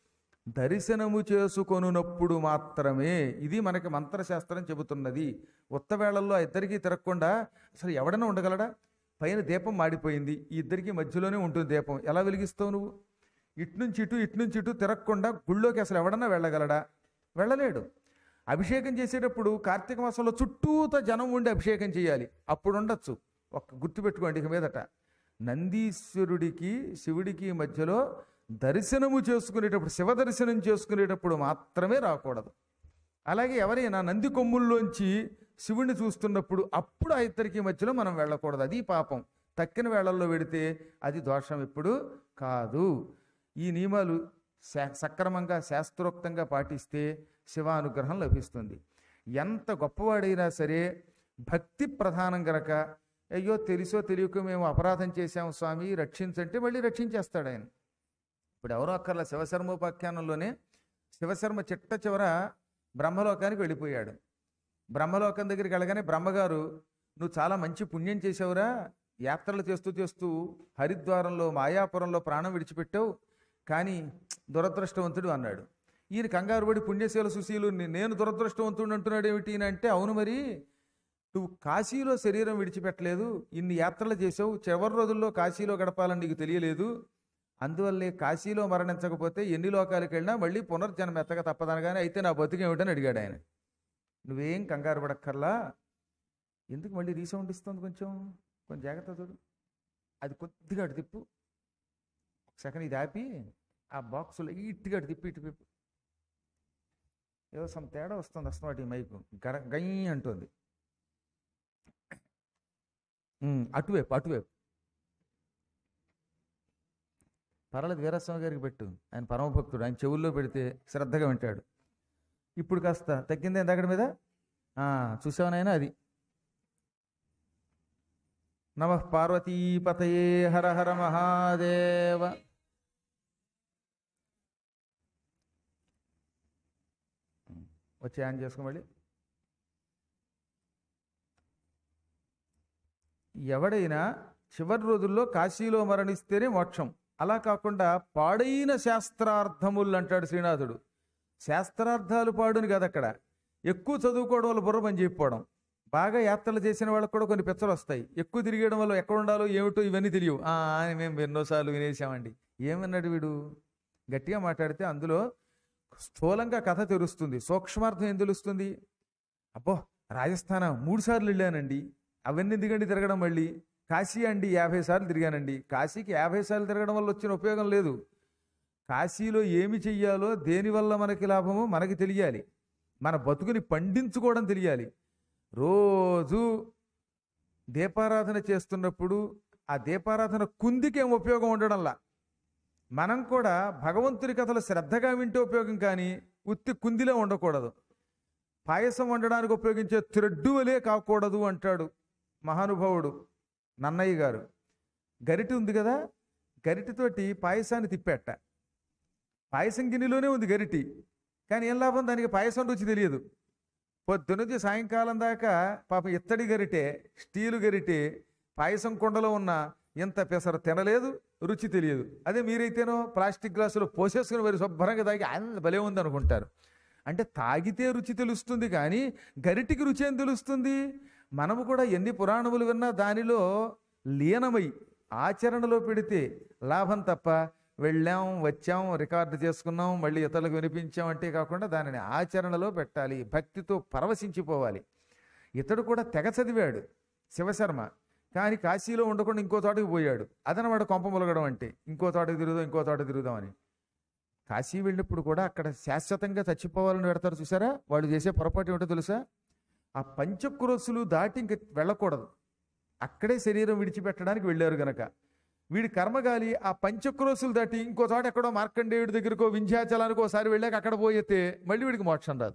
దర్శనము చేసుకొనున్నప్పుడు మాత్రమే ఇది మనకి మంత్రశాస్త్రం చెబుతున్నది ఉత్తవేళల్లో ఆ ఇద్దరికీ తిరగకుండా అసలు ఎవడన్నా ఉండగలడా పైన దీపం మాడిపోయింది ఈ ఇద్దరికి మధ్యలోనే ఉంటుంది దీపం ఎలా వెలిగిస్తావు నువ్వు ఇటు నుంచి ఇటు ఇటు నుంచి ఇటు తిరగకుండా గుళ్ళోకి అసలు ఎవడన్నా వెళ్ళగలడా వెళ్ళలేడు అభిషేకం చేసేటప్పుడు కార్తీక మాసంలో చుట్టూత జనం ఉండి అభిషేకం చేయాలి అప్పుడు ఉండొచ్చు ఒక్క గుర్తుపెట్టుకోండి ఇక మీదట నందీశ్వరుడికి శివుడికి మధ్యలో దర్శనము చేసుకునేటప్పుడు శివ దర్శనం చేసుకునేటప్పుడు మాత్రమే రాకూడదు అలాగే ఎవరైనా నంది కొమ్ముల్లోంచి శివుణ్ణి చూస్తున్నప్పుడు అప్పుడు ఆ ఇద్దరికి మధ్యలో మనం వెళ్ళకూడదు అది పాపం తక్కిన వేళల్లో వెడితే అది దోషం ఎప్పుడు కాదు ఈ నియమాలు శా- సక్రమంగా శాస్త్రోక్తంగా పాటిస్తే శివానుగ్రహం లభిస్తుంది ఎంత గొప్పవాడైనా సరే భక్తి ప్రధానం గనక అయ్యో తెలుసో తెలియక మేము అపరాధం చేశాము స్వామి రక్షించంటే మళ్ళీ రక్షించేస్తాడు ఆయన ఇప్పుడు ఎవరో అక్కర్ల శివశర్మోపాఖ్యానంలోనే శివశర్మ చిట్ట చివర బ్రహ్మలోకానికి వెళ్ళిపోయాడు బ్రహ్మలోకం దగ్గరికి వెళ్ళగానే బ్రహ్మగారు నువ్వు చాలా మంచి పుణ్యం చేసావురా యాత్రలు చేస్తూ చేస్తూ హరిద్వారంలో మాయాపురంలో ప్రాణం విడిచిపెట్టావు కానీ దురదృష్టవంతుడు అన్నాడు ఈయన కంగారు పడి పుణ్యశీల సుశీలు నేను దురదృష్టవంతుడు అంటున్నాడు ఏమిటి ఈయన అంటే అవును మరి నువ్వు కాశీలో శరీరం విడిచిపెట్టలేదు ఇన్ని యాత్రలు చేసావు చివరి రోజుల్లో కాశీలో గడపాలని నీకు తెలియలేదు అందువల్లే కాశీలో మరణించకపోతే ఎన్ని లోకాలకు వెళ్ళినా మళ్ళీ పునర్జన్మ ఎత్తక తప్పదనగానే అయితే నా బతుకు ఏమిటని అడిగాడు ఆయన నువ్వేం కంగారు పడక్కర్లా ఎందుకు మళ్ళీ రీసౌండ్ ఇస్తుంది కొంచెం కొంచెం జాగ్రత్త చూడు అది కొద్దిగా అటు తిప్పు ఒక సెకండ్ ఇది ఆపి ఆ బాక్స్ లైట్గా అటు తిప్పి ఇటు తిప్పు ఏదో సమ్ తేడా వస్తుంది వస్తుంది ఈ మైకు గర గై అంటుంది ఉమ్, అటువైపు అటువైపు పర్వాలేదు వీరస్వామి గారికి పెట్టు ఆయన పరమభక్తుడు ఆయన చెవుల్లో పెడితే శ్రద్ధగా వింటాడు ఇప్పుడు కాస్త తగ్గింది ఎంత మీద ఆ, చూసావనైనా అది నమ పార్వతీపతయే హర హర మహాదేవ వచ్చి ఆన్ చేసుకో మళ్ళీ ఎవడైనా చివరి రోజుల్లో కాశీలో మరణిస్తేనే మోక్షం అలా కాకుండా పాడైన శాస్త్రార్థములు అంటాడు శ్రీనాథుడు శాస్త్రార్థాలు పాడుని కదా అక్కడ ఎక్కువ చదువుకోవడం వల్ల బుర్ర పని చెప్పిపోవడం బాగా యాత్రలు చేసిన వాళ్ళకి కూడా కొన్ని పిచ్చలు వస్తాయి ఎక్కువ తిరిగేయడం వల్ల ఎక్కడ ఉండాలో ఏమిటో ఇవన్నీ తెలియవు "ఆ, అని మేము ఎన్నోసార్లు వినేసామండి ఏమన్నాడు వీడు గట్టిగా మాట్లాడితే అందులో స్థూలంగా కథ తెలుస్తుంది సూక్ష్మార్థం ఏం తెలుస్తుంది అబ్బో రాజస్థానం మూడు సార్లు వెళ్ళానండి అవన్నీ ఎందుకండి తిరగడం మళ్ళీ కాశీ అండి యాభై సార్లు తిరిగానండి కాశీకి యాభై సార్లు తిరగడం వల్ల వచ్చిన ఉపయోగం లేదు కాశీలో ఏమి చెయ్యాలో దేనివల్ల మనకి లాభమో మనకి తెలియాలి మన బతుకుని పండించుకోవడం తెలియాలి రోజు దీపారాధన చేస్తున్నప్పుడు ఆ దీపారాధన కుందికేం ఉపయోగం ఉండడంలా మనం కూడా భగవంతుని కథలు శ్రద్ధగా వింటే ఉపయోగం కానీ ఉత్తి కుందిలో ఉండకూడదు పాయసం వండడానికి ఉపయోగించే త్రెడ్డు వలే కాకూడదు అంటాడు మహానుభావుడు నన్నయ్య గారు గరిటె ఉంది కదా గరిటెతోటి పాయసాన్ని తిప్పెట్ట పాయసం గిన్నెలోనే ఉంది గరిటి కానీ ఏం లాభం దానికి పాయసం రుచి తెలియదు పొద్దునుంచి సాయంకాలం దాకా పాపం ఇత్తడి గరిటె స్టీలు గరిటె పాయసం కుండలో ఉన్న ఇంత పెసర తినలేదు రుచి తెలియదు అదే మీరైతేనో ప్లాస్టిక్ గ్లాసులో పోసేసుకుని మరి శుభ్రంగా తాగి అంత భలే ఉంది అనుకుంటారు అంటే తాగితే రుచి తెలుస్తుంది కానీ గరిటికి రుచి ఏం తెలుస్తుంది మనము కూడా ఎన్ని పురాణములు విన్నా దానిలో లీనమై ఆచరణలో పెడితే లాభం తప్ప వెళ్ళాం వచ్చాం రికార్డు చేసుకున్నాం మళ్ళీ ఇతరులకు వినిపించాం అంటే కాకుండా దానిని ఆచరణలో పెట్టాలి భక్తితో పరవశించిపోవాలి ఇతడు కూడా తెగ చదివాడు శివశర్మ కానీ కాశీలో ఉండకుండా ఇంకో తోటకి పోయాడు అదనమాట కొంప మొలగడం అంటే ఇంకో తోటకి తిరుగుదాం ఇంకో తోట తిరుగుదామని కాశీ వెళ్ళినప్పుడు కూడా అక్కడ శాశ్వతంగా చచ్చిపోవాలని పెడతారు చూసారా వాడు చేసే పొరపాటు ఏమిటో తెలుసా ఆ పంచక్రోసులు దాటి ఇంక వెళ్ళకూడదు అక్కడే శరీరం విడిచిపెట్టడానికి వెళ్ళారు గనక వీడి కర్మగాలి ఆ పంచక్రోసులు దాటి ఇంకో చోట ఎక్కడో మార్కండేయుడి దగ్గరకో వింధ్యాచలానికో ఒకసారి వెళ్ళాక అక్కడ పోయితే మళ్ళీ వీడికి మోక్షం రాదు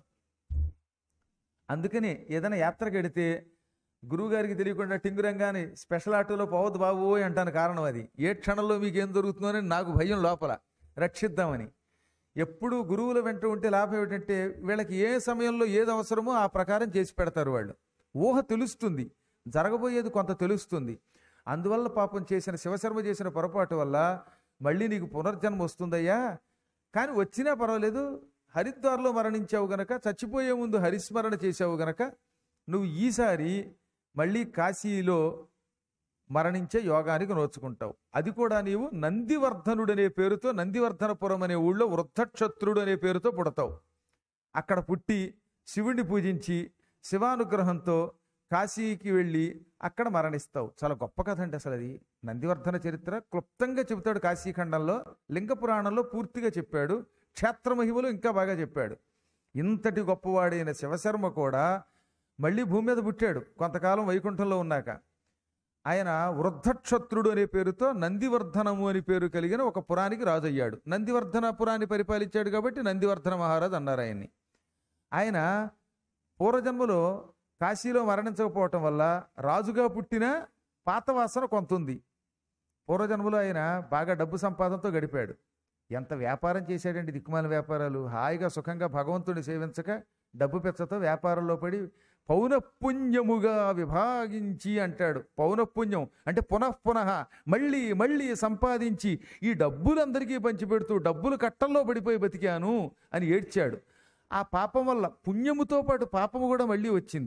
అందుకని ఏదైనా యాత్రకు వెడితే గురువుగారికి తెలియకుండా టింగురంగాని స్పెషల్ ఆటోలో పోవద్దు బాబు అంటాను కారణం అది ఏ క్షణంలో మీకు ఏం దొరుకుతుందో అని నాకు భయం లోపల రక్షిద్దామని ఎప్పుడు గురువుల వెంట ఉంటే లాభం ఏమిటంటే వీళ్ళకి ఏ సమయంలో ఏది అవసరమో ఆ ప్రకారం చేసి పెడతారు వాళ్ళు ఊహ తెలుస్తుంది జరగబోయేది కొంత తెలుస్తుంది అందువల్ల పాపం చేసిన శివశర్మ చేసిన పొరపాటు వల్ల మళ్ళీ నీకు పునర్జన్మ వస్తుందయ్యా కానీ వచ్చినా పర్వాలేదు హరిద్వార్లో మరణించావు గనక చచ్చిపోయే ముందు హరిస్మరణ చేసావు గనక నువ్వు ఈసారి మళ్ళీ కాశీలో మరణించే యోగానికి నోచుకుంటావు అది కూడా నీవు నందివర్ధనుడు అనే పేరుతో నందివర్ధనపురం అనే ఊళ్ళో వృద్ధక్షత్రుడు అనే పేరుతో పుడతావు అక్కడ పుట్టి శివుణ్ణి పూజించి శివానుగ్రహంతో కాశీకి వెళ్ళి అక్కడ మరణిస్తావు చాలా గొప్ప కథ అంటే అసలు అది నందివర్ధన చరిత్ర క్లుప్తంగా చెబుతాడు కాశీఖండంలో లింగ పురాణంలో పూర్తిగా చెప్పాడు క్షేత్ర మహిమలు ఇంకా బాగా చెప్పాడు ఇంతటి గొప్పవాడైన శివశర్మ కూడా మళ్ళీ భూమి మీద పుట్టాడు కొంతకాలం వైకుంఠంలో ఉన్నాక ఆయన వృద్ధక్షత్రుడు అనే పేరుతో నందివర్ధనము అని పేరు కలిగిన ఒక పురానికి రాజు అయ్యాడు నందివర్ధన పురాన్ని పరిపాలించాడు కాబట్టి నందివర్ధన మహారాజు అన్నారు ఆయన్ని ఆయన పూర్వజన్మలో కాశీలో మరణించకపోవటం వల్ల రాజుగా పుట్టిన పాత వాసన కొంత ఉంది పూర్వజన్మలో ఆయన బాగా డబ్బు సంపాదనతో గడిపాడు ఎంత వ్యాపారం చేశాడండి దిక్కుమాల వ్యాపారాలు హాయిగా సుఖంగా భగవంతుడిని సేవించక డబ్బు పెచ్చతో వ్యాపారంలో పడి పౌనఃపుణ్యముగా విభాగించి అంటాడు పౌనఃపుణ్యం అంటే పునఃపునః మళ్ళీ మళ్ళీ సంపాదించి ఈ డబ్బులందరికీ పంచిపెడుతూ డబ్బులు కట్టల్లో పడిపోయి బతికాను అని ఏడ్చాడు ఆ పాపం వల్ల పుణ్యముతో పాటు పాపము కూడా మళ్ళీ వచ్చింది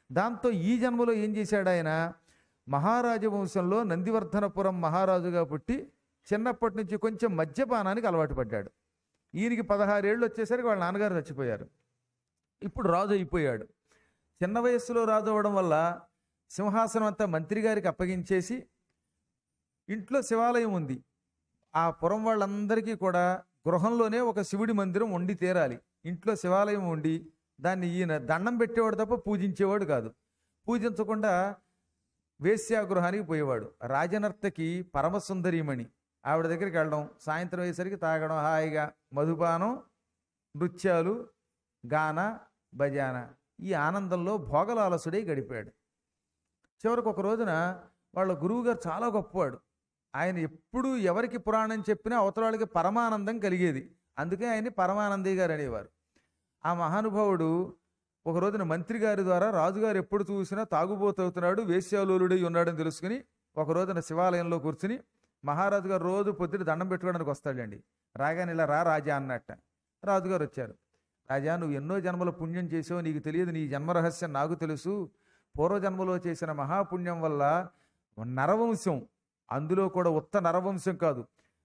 దాంతో ఈ జన్మలో ఏం చేశాడు ఆయన మహారాజ వంశంలో నందివర్ధనపురం మహారాజుగా పుట్టి చిన్నప్పటి నుంచి కొంచెం మద్యపానానికి అలవాటు పడ్డాడు ఈయనకి పదహారేళ్ళు వచ్చేసరికి వాళ్ళ నాన్నగారు చచ్చిపోయారు ఇప్పుడు రాజు అయిపోయాడు చిన్న వయస్సులో రాజు అవ్వడం వల్ల సింహాసనం అంతా మంత్రి గారికి అప్పగించేసి ఇంట్లో శివాలయం ఉంది ఆ పురం వాళ్ళందరికీ కూడా గృహంలోనే ఒక శివుడి మందిరం ఉండి తీరాలి ఇంట్లో శివాలయం ఉండి దాన్ని ఈయన దండం పెట్టేవాడు తప్ప పూజించేవాడు కాదు పూజించకుండా వేశ్యాగృహానికి పోయేవాడు రాజనర్తకి పరమసుందరీమణి ఆవిడ దగ్గరికి వెళ్ళడం సాయంత్రం అయ్యేసరికి తాగడం హాయిగా మధుపానం నృత్యాలు గాన భజాన ఈ ఆనందంలో భోగలాలసుడై గడిపాడు చివరికి ఒక రోజున వాళ్ళ గురువుగారు చాలా గొప్పవాడు ఆయన ఎప్పుడు ఎవరికి పురాణం చెప్పినా అవతల వాళ్ళకి పరమానందం కలిగేది అందుకే ఆయన్ని పరమానందయ్య గారు అనేవారు ఆ మహానుభావుడు ఒక రోజున మంత్రి గారి ద్వారా రాజుగారు ఎప్పుడు చూసినా తాగుబోతవుతున్నాడు వేశ్యాలోలుడై ఉన్నాడని తెలుసుకుని ఒక రోజున శివాలయంలో కూర్చుని మహారాజు గారు రోజు పొద్దున దండం పెట్టుకోవడానికి వస్తాడండి రాగానే ఇలా రా రాజా అన్నట్ట రాజుగారు వచ్చారు రాజా నువ్వు ఎన్నో జన్మల పుణ్యం చేసావు నీకు తెలియదు నీ జన్మరహస్యం నాకు తెలుసు పూర్వజన్మలో చేసిన మహాపుణ్యం వల్ల నరవంశం అందులో కూడా ఉత్త నరవంశం కాదు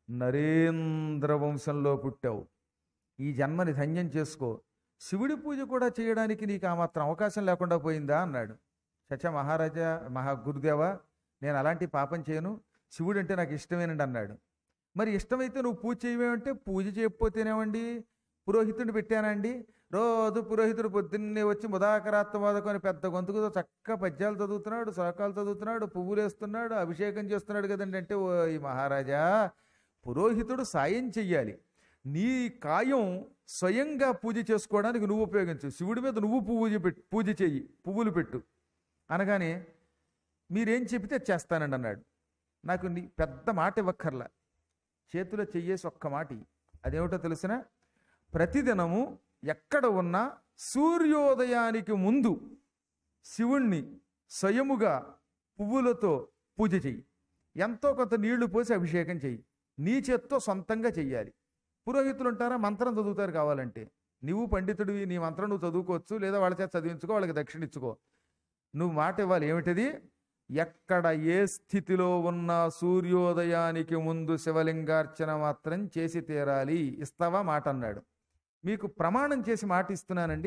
నరేంద్ర వంశంలో పుట్టావు ఈ జన్మని ధన్యం చేసుకో శివుడి పూజ కూడా చేయడానికి నీకు ఆ మాత్రం అవకాశం లేకుండా పోయిందా అన్నాడు చచ్చా మహారాజా మహా గురుదేవా నేను అలాంటి పాపం చేయను శివుడు అంటే నాకు ఇష్టమేనండి అన్నాడు మరి ఇష్టమైతే నువ్వు పూజ చేయవేమంటే పూజ చేయకపోతేనేమండి పురోహితుడిని పెట్టానండి రోజు పురోహితుడు పొద్దున్నే వచ్చి ముదాకరాత్మ వాదకొని పెద్ద గొంతుకుతో చక్కగా పద్యాలు చదువుతున్నాడు శ్లోకాలు చదువుతున్నాడు పువ్వులు వేస్తున్నాడు అభిషేకం చేస్తున్నాడు కదండి అంటే ఓ ఈ మహారాజా పురోహితుడు సాయం చెయ్యాలి నీ కాయం స్వయంగా పూజ చేసుకోవడానికి నువ్వు ఉపయోగించు శివుడి మీద నువ్వు పూజ పెట్టు పూజ చెయ్యి పువ్వులు పెట్టు అనగానే మీరేం చెబితే చేస్తానండి అన్నాడు నాకు నీ పెద్ద మాట ఇవ్వక్కర్లా చేతిలో చెయ్యేసి ఒక్క మాట ఇయ్యి. అదేమిటో తెలిసిన ప్రతిదినము ఎక్కడ ఉన్నా సూర్యోదయానికి ముందు శివుణ్ణి స్వయముగా పువ్వులతో పూజ చెయ్యి ఎంతో కొంత నీళ్లు పోసి అభిషేకం చెయ్యి నీ చేత్తో సొంతంగా చెయ్యాలి పురోహితులు ఉంటారా మంత్రం చదువుతారు కావాలంటే నువ్వు పండితుడివి నీ మంత్రం నువ్వు చదువుకోవచ్చు లేదా వాళ్ళ చేత చదివించుకో వాళ్ళకి దక్షిణ ఇచ్చుకో నువ్వు మాట ఇవ్వాలి ఏమిటది ఎక్కడ ఏ స్థితిలో ఉన్న సూర్యోదయానికి ముందు శివలింగార్చన మాత్రం చేసి తీరాలి ఇస్తావా మాట అన్నాడు మీకు ప్రమాణం చేసి మాట ఇస్తున్నానండి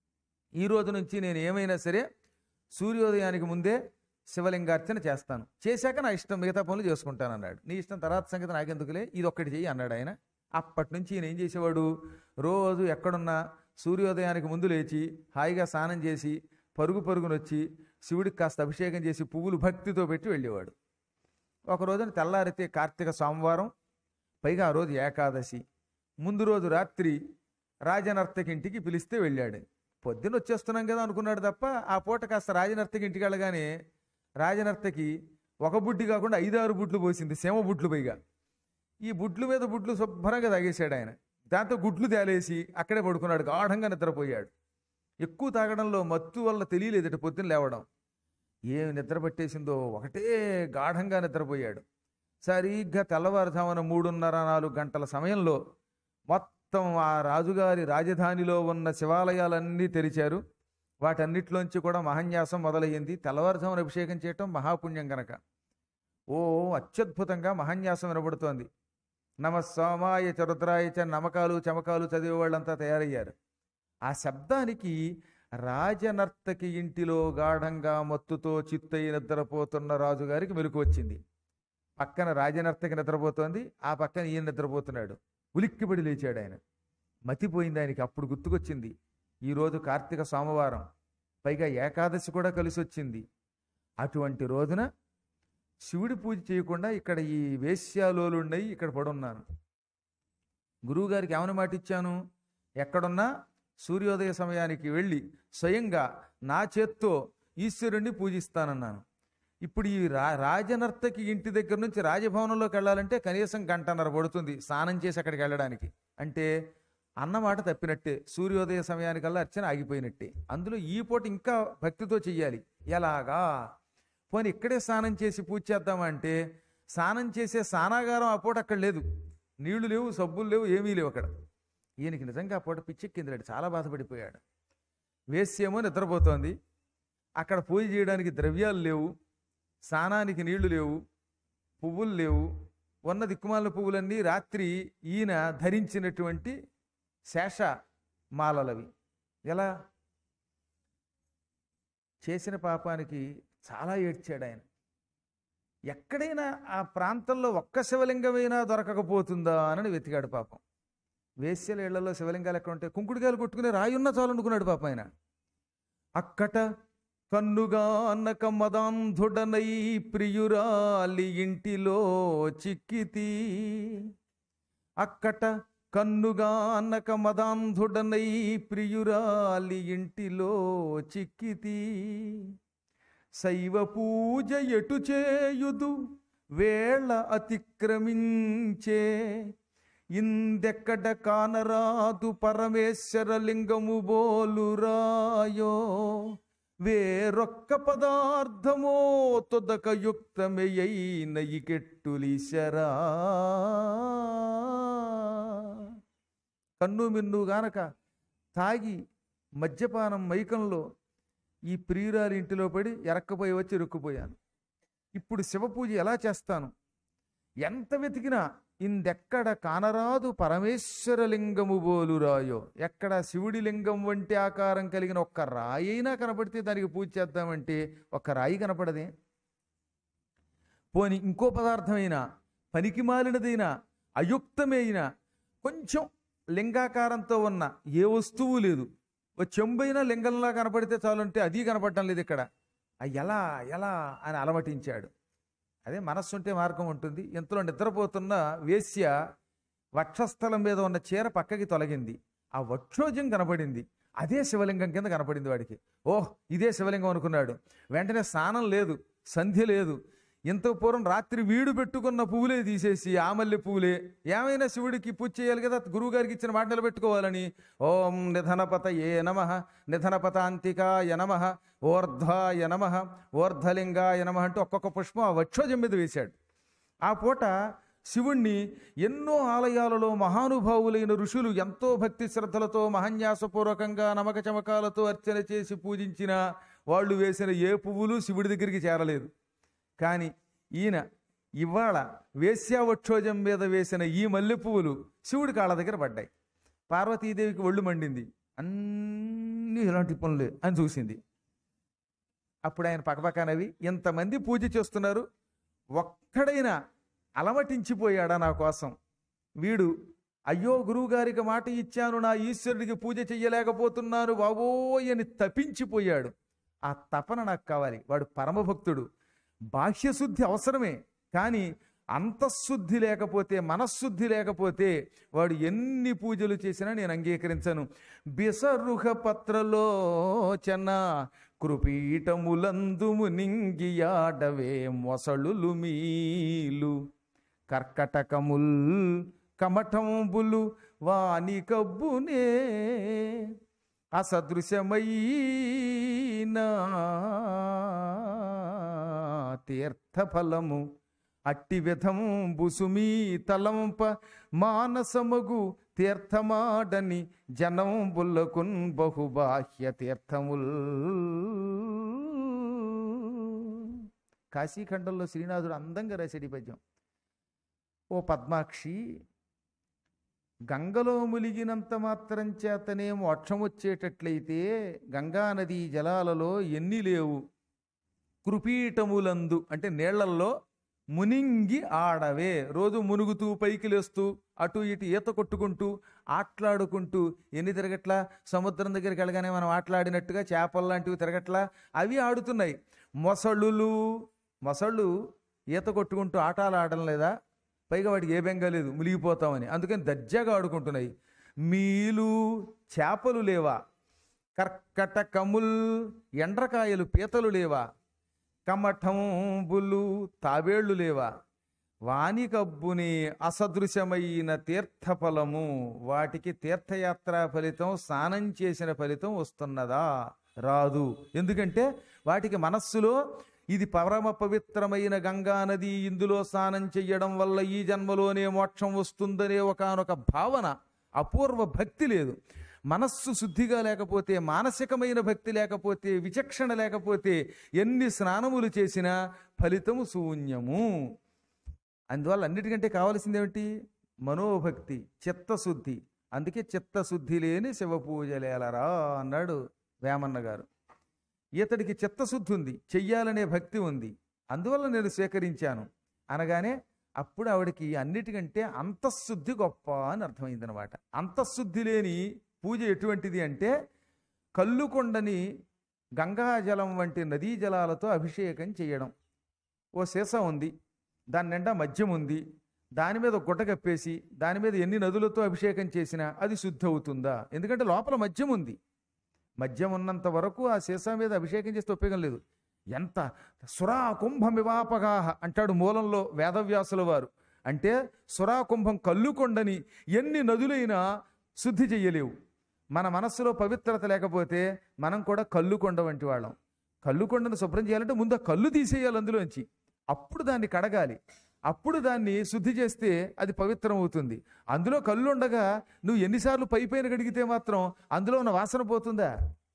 ఈ రోజు నుంచి నేను ఏమైనా సరే సూర్యోదయానికి ముందే శివలింగార్చన చేస్తాను చేశాక నా ఇష్టం మిగతా పనులు చేసుకుంటాను అన్నాడు నీ ఇష్టం తర్వాత సంగతి నాకెందుకులే ఇది ఒక్కటి చెయ్యి అన్నాడు ఆయన అప్పటి నుంచి ఈయన ఏం చేసేవాడు రోజు ఎక్కడున్నా సూర్యోదయానికి ముందు లేచి హాయిగా స్నానం చేసి పరుగు పరుగునొచ్చి శివుడికి కాస్త అభిషేకం చేసి పువ్వులు భక్తితో పెట్టి వెళ్ళేవాడు ఒక రోజున తెల్లారితే కార్తీక సోమవారం పైగా ఆ రోజు ఏకాదశి ముందు రోజు రాత్రి రాజనర్తకి ఇంటికి పిలిస్తే వెళ్ళాడు పొద్దున్న వచ్చేస్తున్నాం కదా అనుకున్నాడు తప్ప ఆ పూట కాస్త రాజనర్తకి ఇంటికి వెళ్ళగానే రాజనర్తకి ఒక బుడ్డి కాకుండా ఐదారు బుడ్లు పోసింది సేమ బుడ్లు పైగా ఈ బుడ్లు మీద బుడ్లు శుభ్రంగా తాగేశాడు ఆయన దాంతో గుడ్లు తేలేసి అక్కడే పడుకున్నాడు గాఢంగా నిద్రపోయాడు ఎక్కువ తాగడంలో మత్తు వల్ల తెలియలేదట పొద్దున్న లేవడం ఏం నిద్ర పట్టేసిందో ఒకటే గాఢంగా నిద్రపోయాడు సరిగ్గా తెల్లవారుజామున మూడున్నర నాలుగు గంటల సమయంలో మొత్తం ఆ రాజుగారి రాజధానిలో ఉన్న శివాలయాలన్నీ తెరిచారు వాటన్నిటిలోంచి కూడా మహాన్యాసం మొదలయ్యింది తెల్లవారుజామున అభిషేకం చేయటం మహాపుణ్యం గనక ఓ అత్యద్భుతంగా మహాన్యాసం వినబడుతోంది నమ సోమాయ చ రుద్రాయ చ నమకాలు చమకాలు చదివే వాళ్ళంతా తయారయ్యారు ఆ శబ్దానికి రాజనర్తకి ఇంటిలో గాఢంగా మత్తుతో చిత్తయి నిద్రపోతున్న రాజుగారికి మెలకు వచ్చింది పక్కన రాజనర్తకి నిద్రపోతోంది ఆ పక్కన ఈయన నిద్రపోతున్నాడు ఉలిక్కిపడి లేచాడు ఆయన మతిపోయింది ఆయనకి అప్పుడు గుర్తుకొచ్చింది ఈరోజు కార్తీక సోమవారం పైగా ఏకాదశి కూడా కలిసి వచ్చింది అటువంటి రోజున శివుడి పూజ చేయకుండా ఇక్కడ ఈ వేశ్యాలోలుండయి ఇక్కడ పడున్నాను గురువుగారికి ఏమని మాట ఇచ్చాను ఎక్కడున్నా సూర్యోదయ సమయానికి వెళ్ళి స్వయంగా నా చేత్తో ఈశ్వరుణ్ణి పూజిస్తానన్నాను ఇప్పుడు ఈ రా రాజనర్తకి ఇంటి దగ్గర నుంచి రాజభవనంలోకి వెళ్ళాలంటే కనీసం గంటన్నర పడుతుంది స్నానం చేసి అక్కడికి వెళ్ళడానికి అంటే అన్నమాట తప్పినట్టే సూర్యోదయ సమయానికల్లా అర్చన ఆగిపోయినట్టే అందులో ఈ పూట ఇంకా భక్తితో చెయ్యాలి ఎలాగా పోనీ ఇక్కడే స్నానం చేసి పూజ చేద్దామా అంటే స్నానం చేసే స్నానాగారం ఆ పూట అక్కడ లేదు నీళ్లు లేవు సబ్బులు లేవు ఏమీ లేవు అక్కడ ఈయనకి నిజంగా ఆ పూట పిచ్చెక్కిందిలేడు చాలా బాధపడిపోయాడు వేశ్యేమో నిద్రపోతోంది అక్కడ పూజ చేయడానికి ద్రవ్యాలు లేవు స్నానానికి నీళ్లు లేవు పువ్వులు లేవు ఉన్న దిక్కుమాల పువ్వులన్నీ రాత్రి ఈయన ధరించినటువంటి శేష మాలలవి ఎలా చేసిన పాపానికి చాలా ఏడ్చాడు ఆయన ఎక్కడైనా ఆ ప్రాంతంలో ఒక్క శివలింగమైనా దొరకకపోతుందా అని వెతికాడు పాపం వేశ్యల ఇళ్లలో శివలింగాలు ఎక్కడ ఉంటే కుంకుడుకాయలు కొట్టుకునే రాయున్న చాలనుకున్నాడు పాపం ఆయన అక్కట కన్నుగా అన్నక మదాంధుడనై ప్రియురాలి ఇంటిలో చిక్కితి అక్కట కన్నుగా అన్నక మదాంధుడనై ప్రియురాలి ఇంటిలో చిక్కితి శైవ పూజ ఎటు చేయుదు వేళ అతిక్రమించే ఇందెక్కడ కానరాదు పరమేశ్వర లింగము బోలురాయో వేరొక్క పదార్థమో తొదక యుక్తమేయైన ఇకెట్టులీశరా కన్ను మిన్ను గానక తాగి మద్యపానం మైకంలో ఈ ప్రియురాలి ఇంటిలో పడి ఎరక్కపోయి వచ్చి ఇరుక్కుపోయాను ఇప్పుడు శివ పూజ ఎలా చేస్తాను ఎంత వెతికినా ఇందెక్కడ కానరాదు పరమేశ్వర లింగము బోలురాయో ఎక్కడ శివుడి లింగం వంటి ఆకారం కలిగిన ఒక్క రాయి అయినా కనపడితే దానికి పూజ చేద్దామంటే ఒక్క రాయి కనపడదే పోని ఇంకో పదార్థమైనా పనికి మాలినదైనా అయుక్తమైన కొంచెం లింగాకారంతో ఉన్న ఏ వస్తువు లేదు ఓ చెంబైనా లింగంలా కనపడితే చాలంటే అది కనపడటం లేదు ఇక్కడ ఆ ఎలా ఎలా అని అలమటించాడు అదే మనస్సు ఉంటే మార్గం ఉంటుంది ఇంతలో నిద్రపోతున్న వేశ్య వక్షస్థలం మీద ఉన్న చీర పక్కకి తొలగింది ఆ వక్షోజం కనపడింది అదే శివలింగం కింద కనపడింది వాడికి ఓహ్ ఇదే శివలింగం అనుకున్నాడు వెంటనే స్నానం లేదు సంధ్య లేదు ఇంత పూర్వం రాత్రి వీడు పెట్టుకున్న పువ్వులే తీసేసి ఆ మల్లె పువ్వులే ఏమైనా శివుడికి పూజ చేయాలి కదా గురువు గారికి ఇచ్చిన మాట నిలబెట్టుకోవాలని ఓం నిధనపత ఏ నమ నిధనపతాంతికాయ నమ ఓర్ధ్వాయ నమ ఓర్ధలింగాయ నమ అంటూ ఒక్కొక్క పుష్పం ఆ వక్షోజం మీద వేశాడు ఆ పూట శివుణ్ణి ఎన్నో ఆలయాలలో మహానుభావులైన ఋషులు ఎంతో భక్తి శ్రద్ధలతో మహన్యాసపూర్వకంగా నమక చమకాలతో అర్చన చేసి పూజించిన వాళ్ళు వేసిన ఏ పువ్వులు శివుడి దగ్గరికి చేరలేదు కానీ ఈయన ఇవాళ వేశ్యావక్షోజం మీద వేసిన ఈ మల్లె పువ్వులు శివుడి కాళ్ళ దగ్గర పడ్డాయి పార్వతీదేవికి ఒళ్ళు మండింది అన్నీ ఇలాంటి పనులే అని చూసింది అప్పుడు ఆయన పక్కపక్కనవి ఇంతమంది పూజ చేస్తున్నారు ఒక్కడైనా అలమటించిపోయాడా నా కోసం వీడు అయ్యో గురువుగారికి మాట ఇచ్చాను నా ఈశ్వరుడికి పూజ చెయ్యలేకపోతున్నాను బాబోయ్ అని తపించిపోయాడు ఆ తపన నాకు కావాలి వాడు పరమభక్తుడు బాహ్యశుద్ధి అవసరమే కానీ అంతఃశుద్ధి లేకపోతే మనశ్శుద్ధి లేకపోతే వాడు ఎన్ని పూజలు చేసినా నేను అంగీకరించను బిసరుహ పత్రలోచన కృపీటములందుము నింగియాడవే మొసళులు మీలు కర్కటకముల్ కమఠంబులు వాని కబ్బునే అసదృశమైన తీర్థఫలము అట్టి విధంబు సుమీ తలంప మానసమగు తీర్థమాడని జనంబుల్లకున్ బహుబాహ్య తీర్థముల్ కాశీఖండంలో శ్రీనాథుడు అందంగా రాశాడు ఈ పద్యం ఓ పద్మాక్షి గంగలో ములిగినంత మాత్రం చేతనే మోక్షం వచ్చేటట్లయితే గంగా నదీ జలాలలో ఎన్ని లేవు కృపీటములందు అంటే నీళ్లల్లో మునింగి ఆడవే రోజు మునుగుతూ పైకి లేస్తూ అటు ఇటు ఈత కొట్టుకుంటూ ఆట్లాడుకుంటూ ఎన్ని తిరగట్లా సముద్రం దగ్గరికి వెళ్ళగానే మనం ఆటలాడినట్టుగా చేపలు లాంటివి తిరగట్లా అవి ఆడుతున్నాయి మొసళ్ళులు మొసళ్ళు ఈత కొట్టుకుంటూ ఆటలు ఆడడం లేదా పైగా వాటికి ఏ బెంగ లేదు మునిగిపోతామని అందుకని దర్జాగా ఆడుకుంటున్నాయి మీలు చేపలు లేవా కర్కటకముల్ ఎండ్రకాయలు పీతలు లేవా కమఠంబులు తాబేళ్లు లేవా వాని కబ్బుని అసదృశమైన తీర్థఫలము వాటికి తీర్థయాత్ర ఫలితం స్నానం చేసిన ఫలితం వస్తున్నదా రాదు ఎందుకంటే వాటికి మనస్సులో ఇది పరమ పవిత్రమైన గంగా నది ఇందులో స్నానం చెయ్యడం వల్ల ఈ జన్మలోనే మోక్షం వస్తుందనే ఒకనొక భావన అపూర్వ భక్తి లేదు మనస్సు శుద్ధిగా లేకపోతే మానసికమైన భక్తి లేకపోతే విచక్షణ లేకపోతే ఎన్ని స్నానములు చేసినా ఫలితము శూన్యము అందువల్ల అన్నిటికంటే కావాల్సింది ఏమిటి మనోభక్తి చిత్తశుద్ధి అందుకే చిత్తశుద్ధి లేని శివ పూజలేలరా అన్నాడు వేమన్న గారు ఇతడికి చిత్తశుద్ధి ఉంది చెయ్యాలనే భక్తి ఉంది అందువల్ల నేను స్వీకరించాను అనగానే అప్పుడు ఆవిడకి అన్నిటికంటే అంతఃశుద్ధి గొప్ప అని అర్థమైందనమాట అంతఃశుద్ధి లేని పూజ ఎటువంటిది అంటే కల్లుకొండని గంగాజలం వంటి నదీ జలాలతో అభిషేకం చేయడం ఓ సీసా ఉంది దాని నిండా మద్యం ఉంది దాని మీద ఒక గుడ్డ కప్పేసి దాని మీద ఎన్ని నదులతో అభిషేకం చేసినా అది శుద్ధి అవుతుందా ఎందుకంటే లోపల మద్యం ఉంది మద్యం ఉన్నంత వరకు ఆ సీసా మీద అభిషేకం చేస్తే ఉపయోగం లేదు ఎంత సురా కుంభమివాపగాహ అంటాడు మూలంలో వేదవ్యాసుల వారు అంటే సురా కుంభం కల్లుకొండని ఎన్ని నదులైనా శుద్ధి చెయ్యలేవు మన మనస్సులో పవిత్రత లేకపోతే మనం కూడా కల్లుకొండ వంటి వాళ్ళం కల్లుకొండను శుభ్రం చేయాలంటే ముందు ఆ కళ్ళు తీసేయాలి అందులోంచి అప్పుడు దాన్ని కడగాలి అప్పుడు దాన్ని శుద్ధి చేస్తే అది పవిత్రం అవుతుంది అందులో కళ్ళు ఉండగా నువ్వు ఎన్నిసార్లు పై పైన కడిగితే మాత్రం అందులో ఉన్న వాసన పోతుందా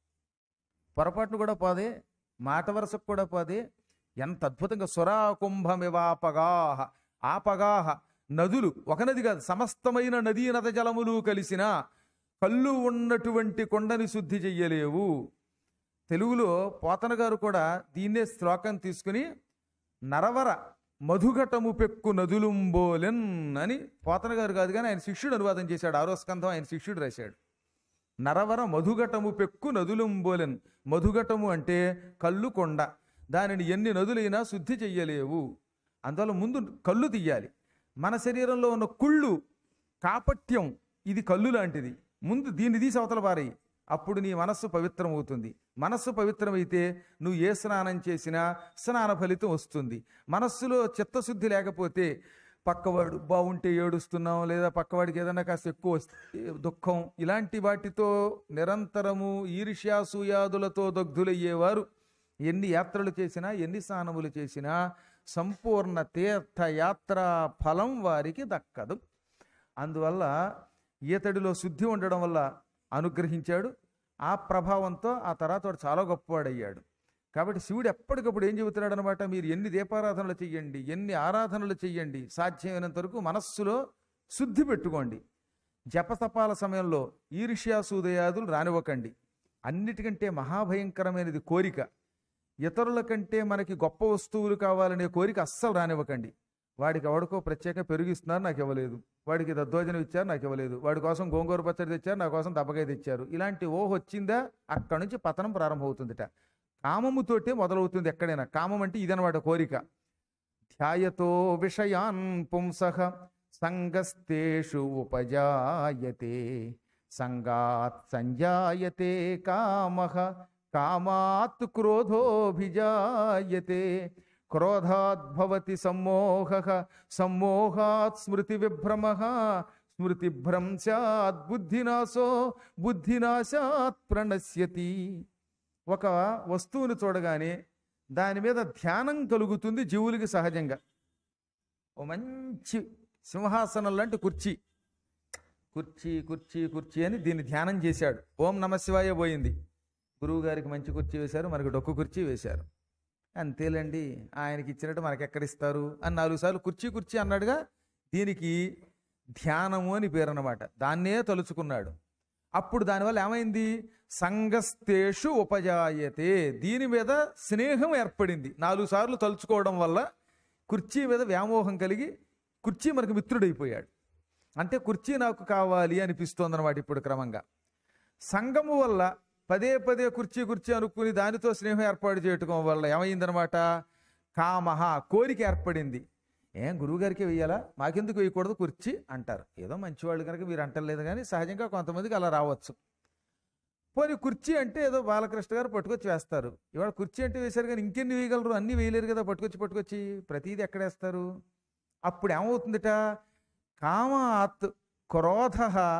పొరపాటును కూడా పోదే మాట వరసకు కూడా పోదే ఎంత అద్భుతంగా సురా కుంభమివాపగాహ ఆపగాహ నదులు ఒక నది కాదు సమస్తమైన నదీ నద జలములు కలిసిన కళ్ళు ఉన్నటువంటి కొండని శుద్ధి చెయ్యలేవు తెలుగులో పోతన గారు కూడా దీన్నే శ్లోకం తీసుకుని నరవర మధుఘటము పెక్కు నదులుంబోలెన్ అని పోతన గారు కాదు కానీ ఆయన శిష్యుడు అనువాదం చేశాడు ఆరో స్కంధం ఆయన శిష్యుడు రాశాడు నరవర మధుఘటము పెక్కు నదులుంబోలెన్ మధుఘటము అంటే కళ్ళు కొండ దానిని ఎన్ని నదులైనా శుద్ధి చెయ్యలేవు అందువల్ల ముందు కళ్ళు తీయాలి మన శరీరంలో ఉన్న కుళ్ళు కాపట్యం ఇది కళ్ళు లాంటిది ముందు దీన్ని తీసి అవతల పారేయి అప్పుడు నీ మనస్సు పవిత్రం అవుతుంది మనస్సు పవిత్రమైతే నువ్వు ఏ స్నానం చేసినా స్నాన ఫలితం వస్తుంది మనస్సులో చిత్తశుద్ధి లేకపోతే పక్కవాడు బాగుంటే ఏడుస్తున్నాం లేదా పక్కవాడికి ఏదైనా కాస్త ఎక్కువ వస్తే దుఃఖం ఇలాంటి వాటితో నిరంతరము ఈర్ష్యాసూయాదులతో దగ్ధులయ్యేవారు ఎన్ని యాత్రలు చేసినా ఎన్ని స్నానములు చేసినా సంపూర్ణ తీర్థయాత్ర ఫలం వారికి దక్కదు అందువల్ల ఈతడిలో శుద్ధి ఉండడం వల్ల అనుగ్రహించాడు ఆ ప్రభావంతో ఆ తర్వాత వాడు చాలా గొప్పవాడయ్యాడు కాబట్టి శివుడు ఎప్పటికప్పుడు ఏం చెబుతున్నాడు అనమాట మీరు ఎన్ని దీపారాధనలు చెయ్యండి ఎన్ని ఆరాధనలు చెయ్యండి సాధ్యమైనంత వరకు మనస్సులో శుద్ధి పెట్టుకోండి జపతపాల సమయంలో ఈర్ష్యాసూదయాదులు రానివ్వకండి అన్నిటికంటే మహాభయంకరమైనది కోరిక ఇతరుల కంటే మనకి గొప్ప వస్తువులు కావాలనే కోరిక అస్సలు రానివ్వకండి వాడికి ఎవడికో ప్రత్యేక పెరిగిస్తున్నారు నాకు ఇవ్వలేదు వాడికి దద్దోజనం ఇచ్చారు నాకు ఇవ్వలేదు వాడి కోసం గోంగూర పచ్చడి తెచ్చారు నా కోసం దబ్బకాయ తెచ్చారు ఇలాంటి ఓహ్ వచ్చిందా అక్కడి నుంచి పతనం ప్రారంభమవుతుందిట కామముతోటే మొదలవుతుంది ఎక్కడైనా కామం అంటే ఇదనమాట కోరిక ధ్యాయతో విషయాన్ పుంసః సంగస్తేషు ఉపజాయతే సంగాత్ సంజాయతే కామః కామాత్ క్రోధోభిజాయతే క్రోధాత్ భవతి సమ్మోహ సమ్మోహాత్ స్మృతి విభ్రమ స్మృతిభ్రంశాత్ బుద్ధినాశో బుద్ధినాశాత్ ప్రణశ్యతి ఒక వస్తువును చూడగానే దాని మీద ధ్యానం కలుగుతుంది జీవులకి సహజంగా ఓ మంచి సింహాసనం లాంటి కుర్చీ కుర్చీ కుర్చీ కుర్చీ అని దీన్ని ధ్యానం చేశాడు ఓం నమ శివాయ పోయింది గురువు గారికి మంచి కుర్చీ వేశారు మనకు డొక్కు కుర్చీ వేశారు అంతేలేండి ఆయనకి ఇచ్చినట్టు మనకి ఎక్కడిస్తారు అని నాలుగు సార్లు కుర్చీ కుర్చీ అన్నాడుగా దీనికి ధ్యానము అని పేరు అన్నమాట దాన్నే తలుచుకున్నాడు అప్పుడు దానివల్ల ఏమైంది సంగస్తేషు ఉపజాయతే దీని మీద స్నేహం ఏర్పడింది నాలుగు సార్లు తలుచుకోవడం వల్ల కుర్చీ మీద వ్యామోహం కలిగి కుర్చీ మనకు మిత్రుడైపోయాడు అంటే కుర్చీ నాకు కావాలి అనిపిస్తోంది అనమాట ఇప్పుడు క్రమంగా సంగము వల్ల పదే పదే కుర్చీ కుర్చీ అనుకుని దానితో స్నేహం ఏర్పాటు చేయటం వల్ల ఏమైందనమాట కామహ కోరిక ఏర్పడింది ఏం గురువుగారికి వెయ్యాలా మాకెందుకు వేయకూడదు కుర్చీ అంటారు ఏదో మంచివాళ్ళు కనుక మీరు అంటలేదు కానీ సహజంగా కొంతమందికి అలా రావచ్చు పోనీ కుర్చీ అంటే ఏదో బాలకృష్ణ గారు పట్టుకొచ్చి వేస్తారు ఇవాళ కుర్చీ అంటే వేశారు కానీ ఇంకెన్ని వేయగలరు అన్ని వేయలేరు కదా పట్టుకొచ్చి పట్టుకొచ్చి ప్రతిదీ ఎక్కడ వేస్తారు అప్పుడు ఏమవుతుందిట కామాత్ క్రోధ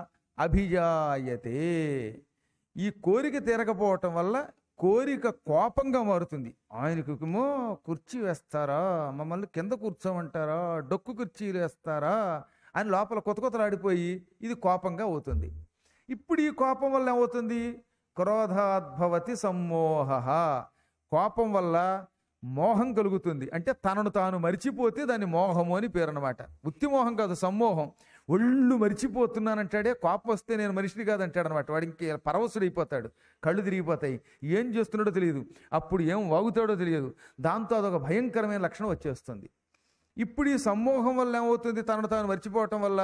అభిజాయతే ఈ కోరిక తీరకపోవటం వల్ల కోరిక కోపంగా మారుతుంది ఆయనకేమో కుర్చీ వేస్తారా మమ్మల్ని కింద కూర్చోమంటారా డొక్కు కుర్చీలు వేస్తారా అని లోపల కొత్త కొత్తలాడిపోయి ఇది కోపంగా అవుతుంది ఇప్పుడు ఈ కోపం వల్ల ఏమవుతుంది క్రోధాద్భవతి సమ్మోహ కోపం వల్ల మోహం కలుగుతుంది అంటే తనను తాను మరిచిపోతే దాన్ని మోహము అని పేరు అనమాట ఉత్తి మోహం కాదు సమ్మోహం ఒళ్ళు మరిచిపోతున్నానంటాడే కోపం వస్తే నేను మనిషిని కాదంటాడు అనమాట వాడు ఇంకే పరవశుడైపోతాడు కళ్ళు తిరిగిపోతాయి ఏం చేస్తున్నాడో తెలియదు అప్పుడు ఏం వాగుతాడో తెలియదు దాంతో అదొక భయంకరమైన లక్షణం వచ్చేస్తుంది ఇప్పుడు ఈ సమ్మోహం వల్ల ఏమవుతుంది తనను తాను మర్చిపోవటం వల్ల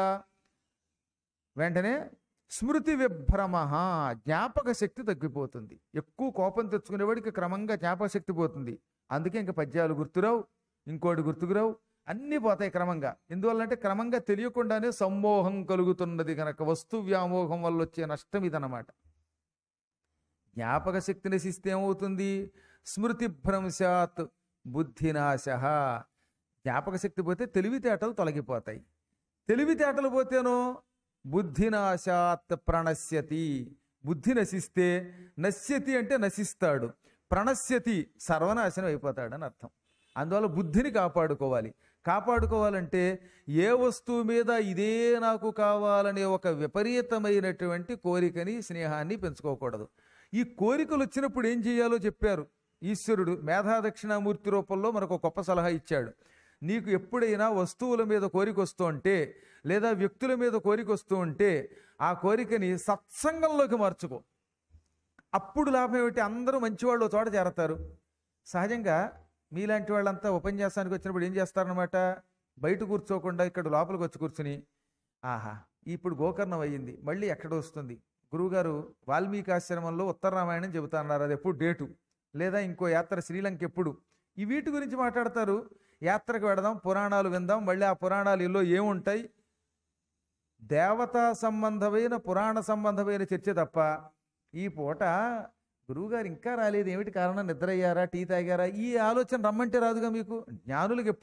వెంటనే స్మృతి విభ్రమ జ్ఞాపక శక్తి తగ్గిపోతుంది ఎక్కువ కోపం తెచ్చుకునేవాడికి క్రమంగా జ్ఞాపక శక్తి పోతుంది అందుకే ఇంకా పద్యాలు గుర్తురావు ఇంకోటి గుర్తుకురావు అన్నీ పోతాయి క్రమంగా ఎందువల్లంటే క్రమంగా తెలియకుండానే సమ్మోహం కలుగుతున్నది కనుక వస్తు వ్యామోహం వల్ల వచ్చే నష్టం ఇదన్నమాట జ్ఞాపక శక్తి నశిస్తే ఏమవుతుంది స్మృతి భ్రంశాత్ బుద్ధినాశ జ్ఞాపక శక్తి పోతే తెలివితేటలు తొలగిపోతాయి తెలివితేటలు పోతేనో బుద్ధినాశాత్ ప్రణశ్యతి బుద్ధి నశిస్తే నశ్యతి అంటే నశిస్తాడు ప్రణశ్యతి సర్వనాశనం అయిపోతాడు అని అర్థం అందువల్ల బుద్ధిని కాపాడుకోవాలి కాపాడుకోవాలంటే ఏ వస్తువు మీద ఇదే నాకు కావాలనే ఒక విపరీతమైనటువంటి కోరికని స్నేహాన్ని పెంచుకోకూడదు ఈ కోరికలు వచ్చినప్పుడు ఏం చేయాలో చెప్పారు ఈశ్వరుడు మేధాదక్షిణామూర్తి రూపంలో మనకు ఒక గొప్ప సలహా ఇచ్చాడు నీకు ఎప్పుడైనా వస్తువుల మీద కోరిక వస్తూ ఉంటే లేదా వ్యక్తుల మీద కోరిక వస్తూ ఉంటే ఆ కోరికని సత్సంగంలోకి మార్చుకో అప్పుడు లాభం ఏమిటి అందరూ మంచివాళ్ళు ఒక చోట చేరతారు సహజంగా మీలాంటి వాళ్ళంతా ఉపన్యాసానికి వచ్చినప్పుడు ఏం చేస్తారనమాట బయట కూర్చోకుండా ఇక్కడ లోపలికి వచ్చి కూర్చుని ఆహా ఇప్పుడు గోకర్ణం అయ్యింది మళ్ళీ ఎక్కడ వస్తుంది గురువుగారు వాల్మీకి ఆశ్రమంలో ఉత్తర రామాయణం చెబుతాన్నారు అది ఎప్పుడు డేటు లేదా ఇంకో యాత్ర శ్రీలంక ఎప్పుడు ఈ వీటి గురించి మాట్లాడతారు యాత్రకు వెడదాం పురాణాలు విందాం మళ్ళీ ఆ పురాణాలు ఇల్లో ఏముంటాయి దేవతా సంబంధమైన పురాణ సంబంధమైన చర్చ తప్ప ఈ పూట గురువుగారు ఇంకా రాలేదు ఏమిటి కారణం నిద్ర అయ్యారా టీ తాగారా ఈ ఆలోచన రమ్మంటే రాదుగా మీకు జ్ఞానులకు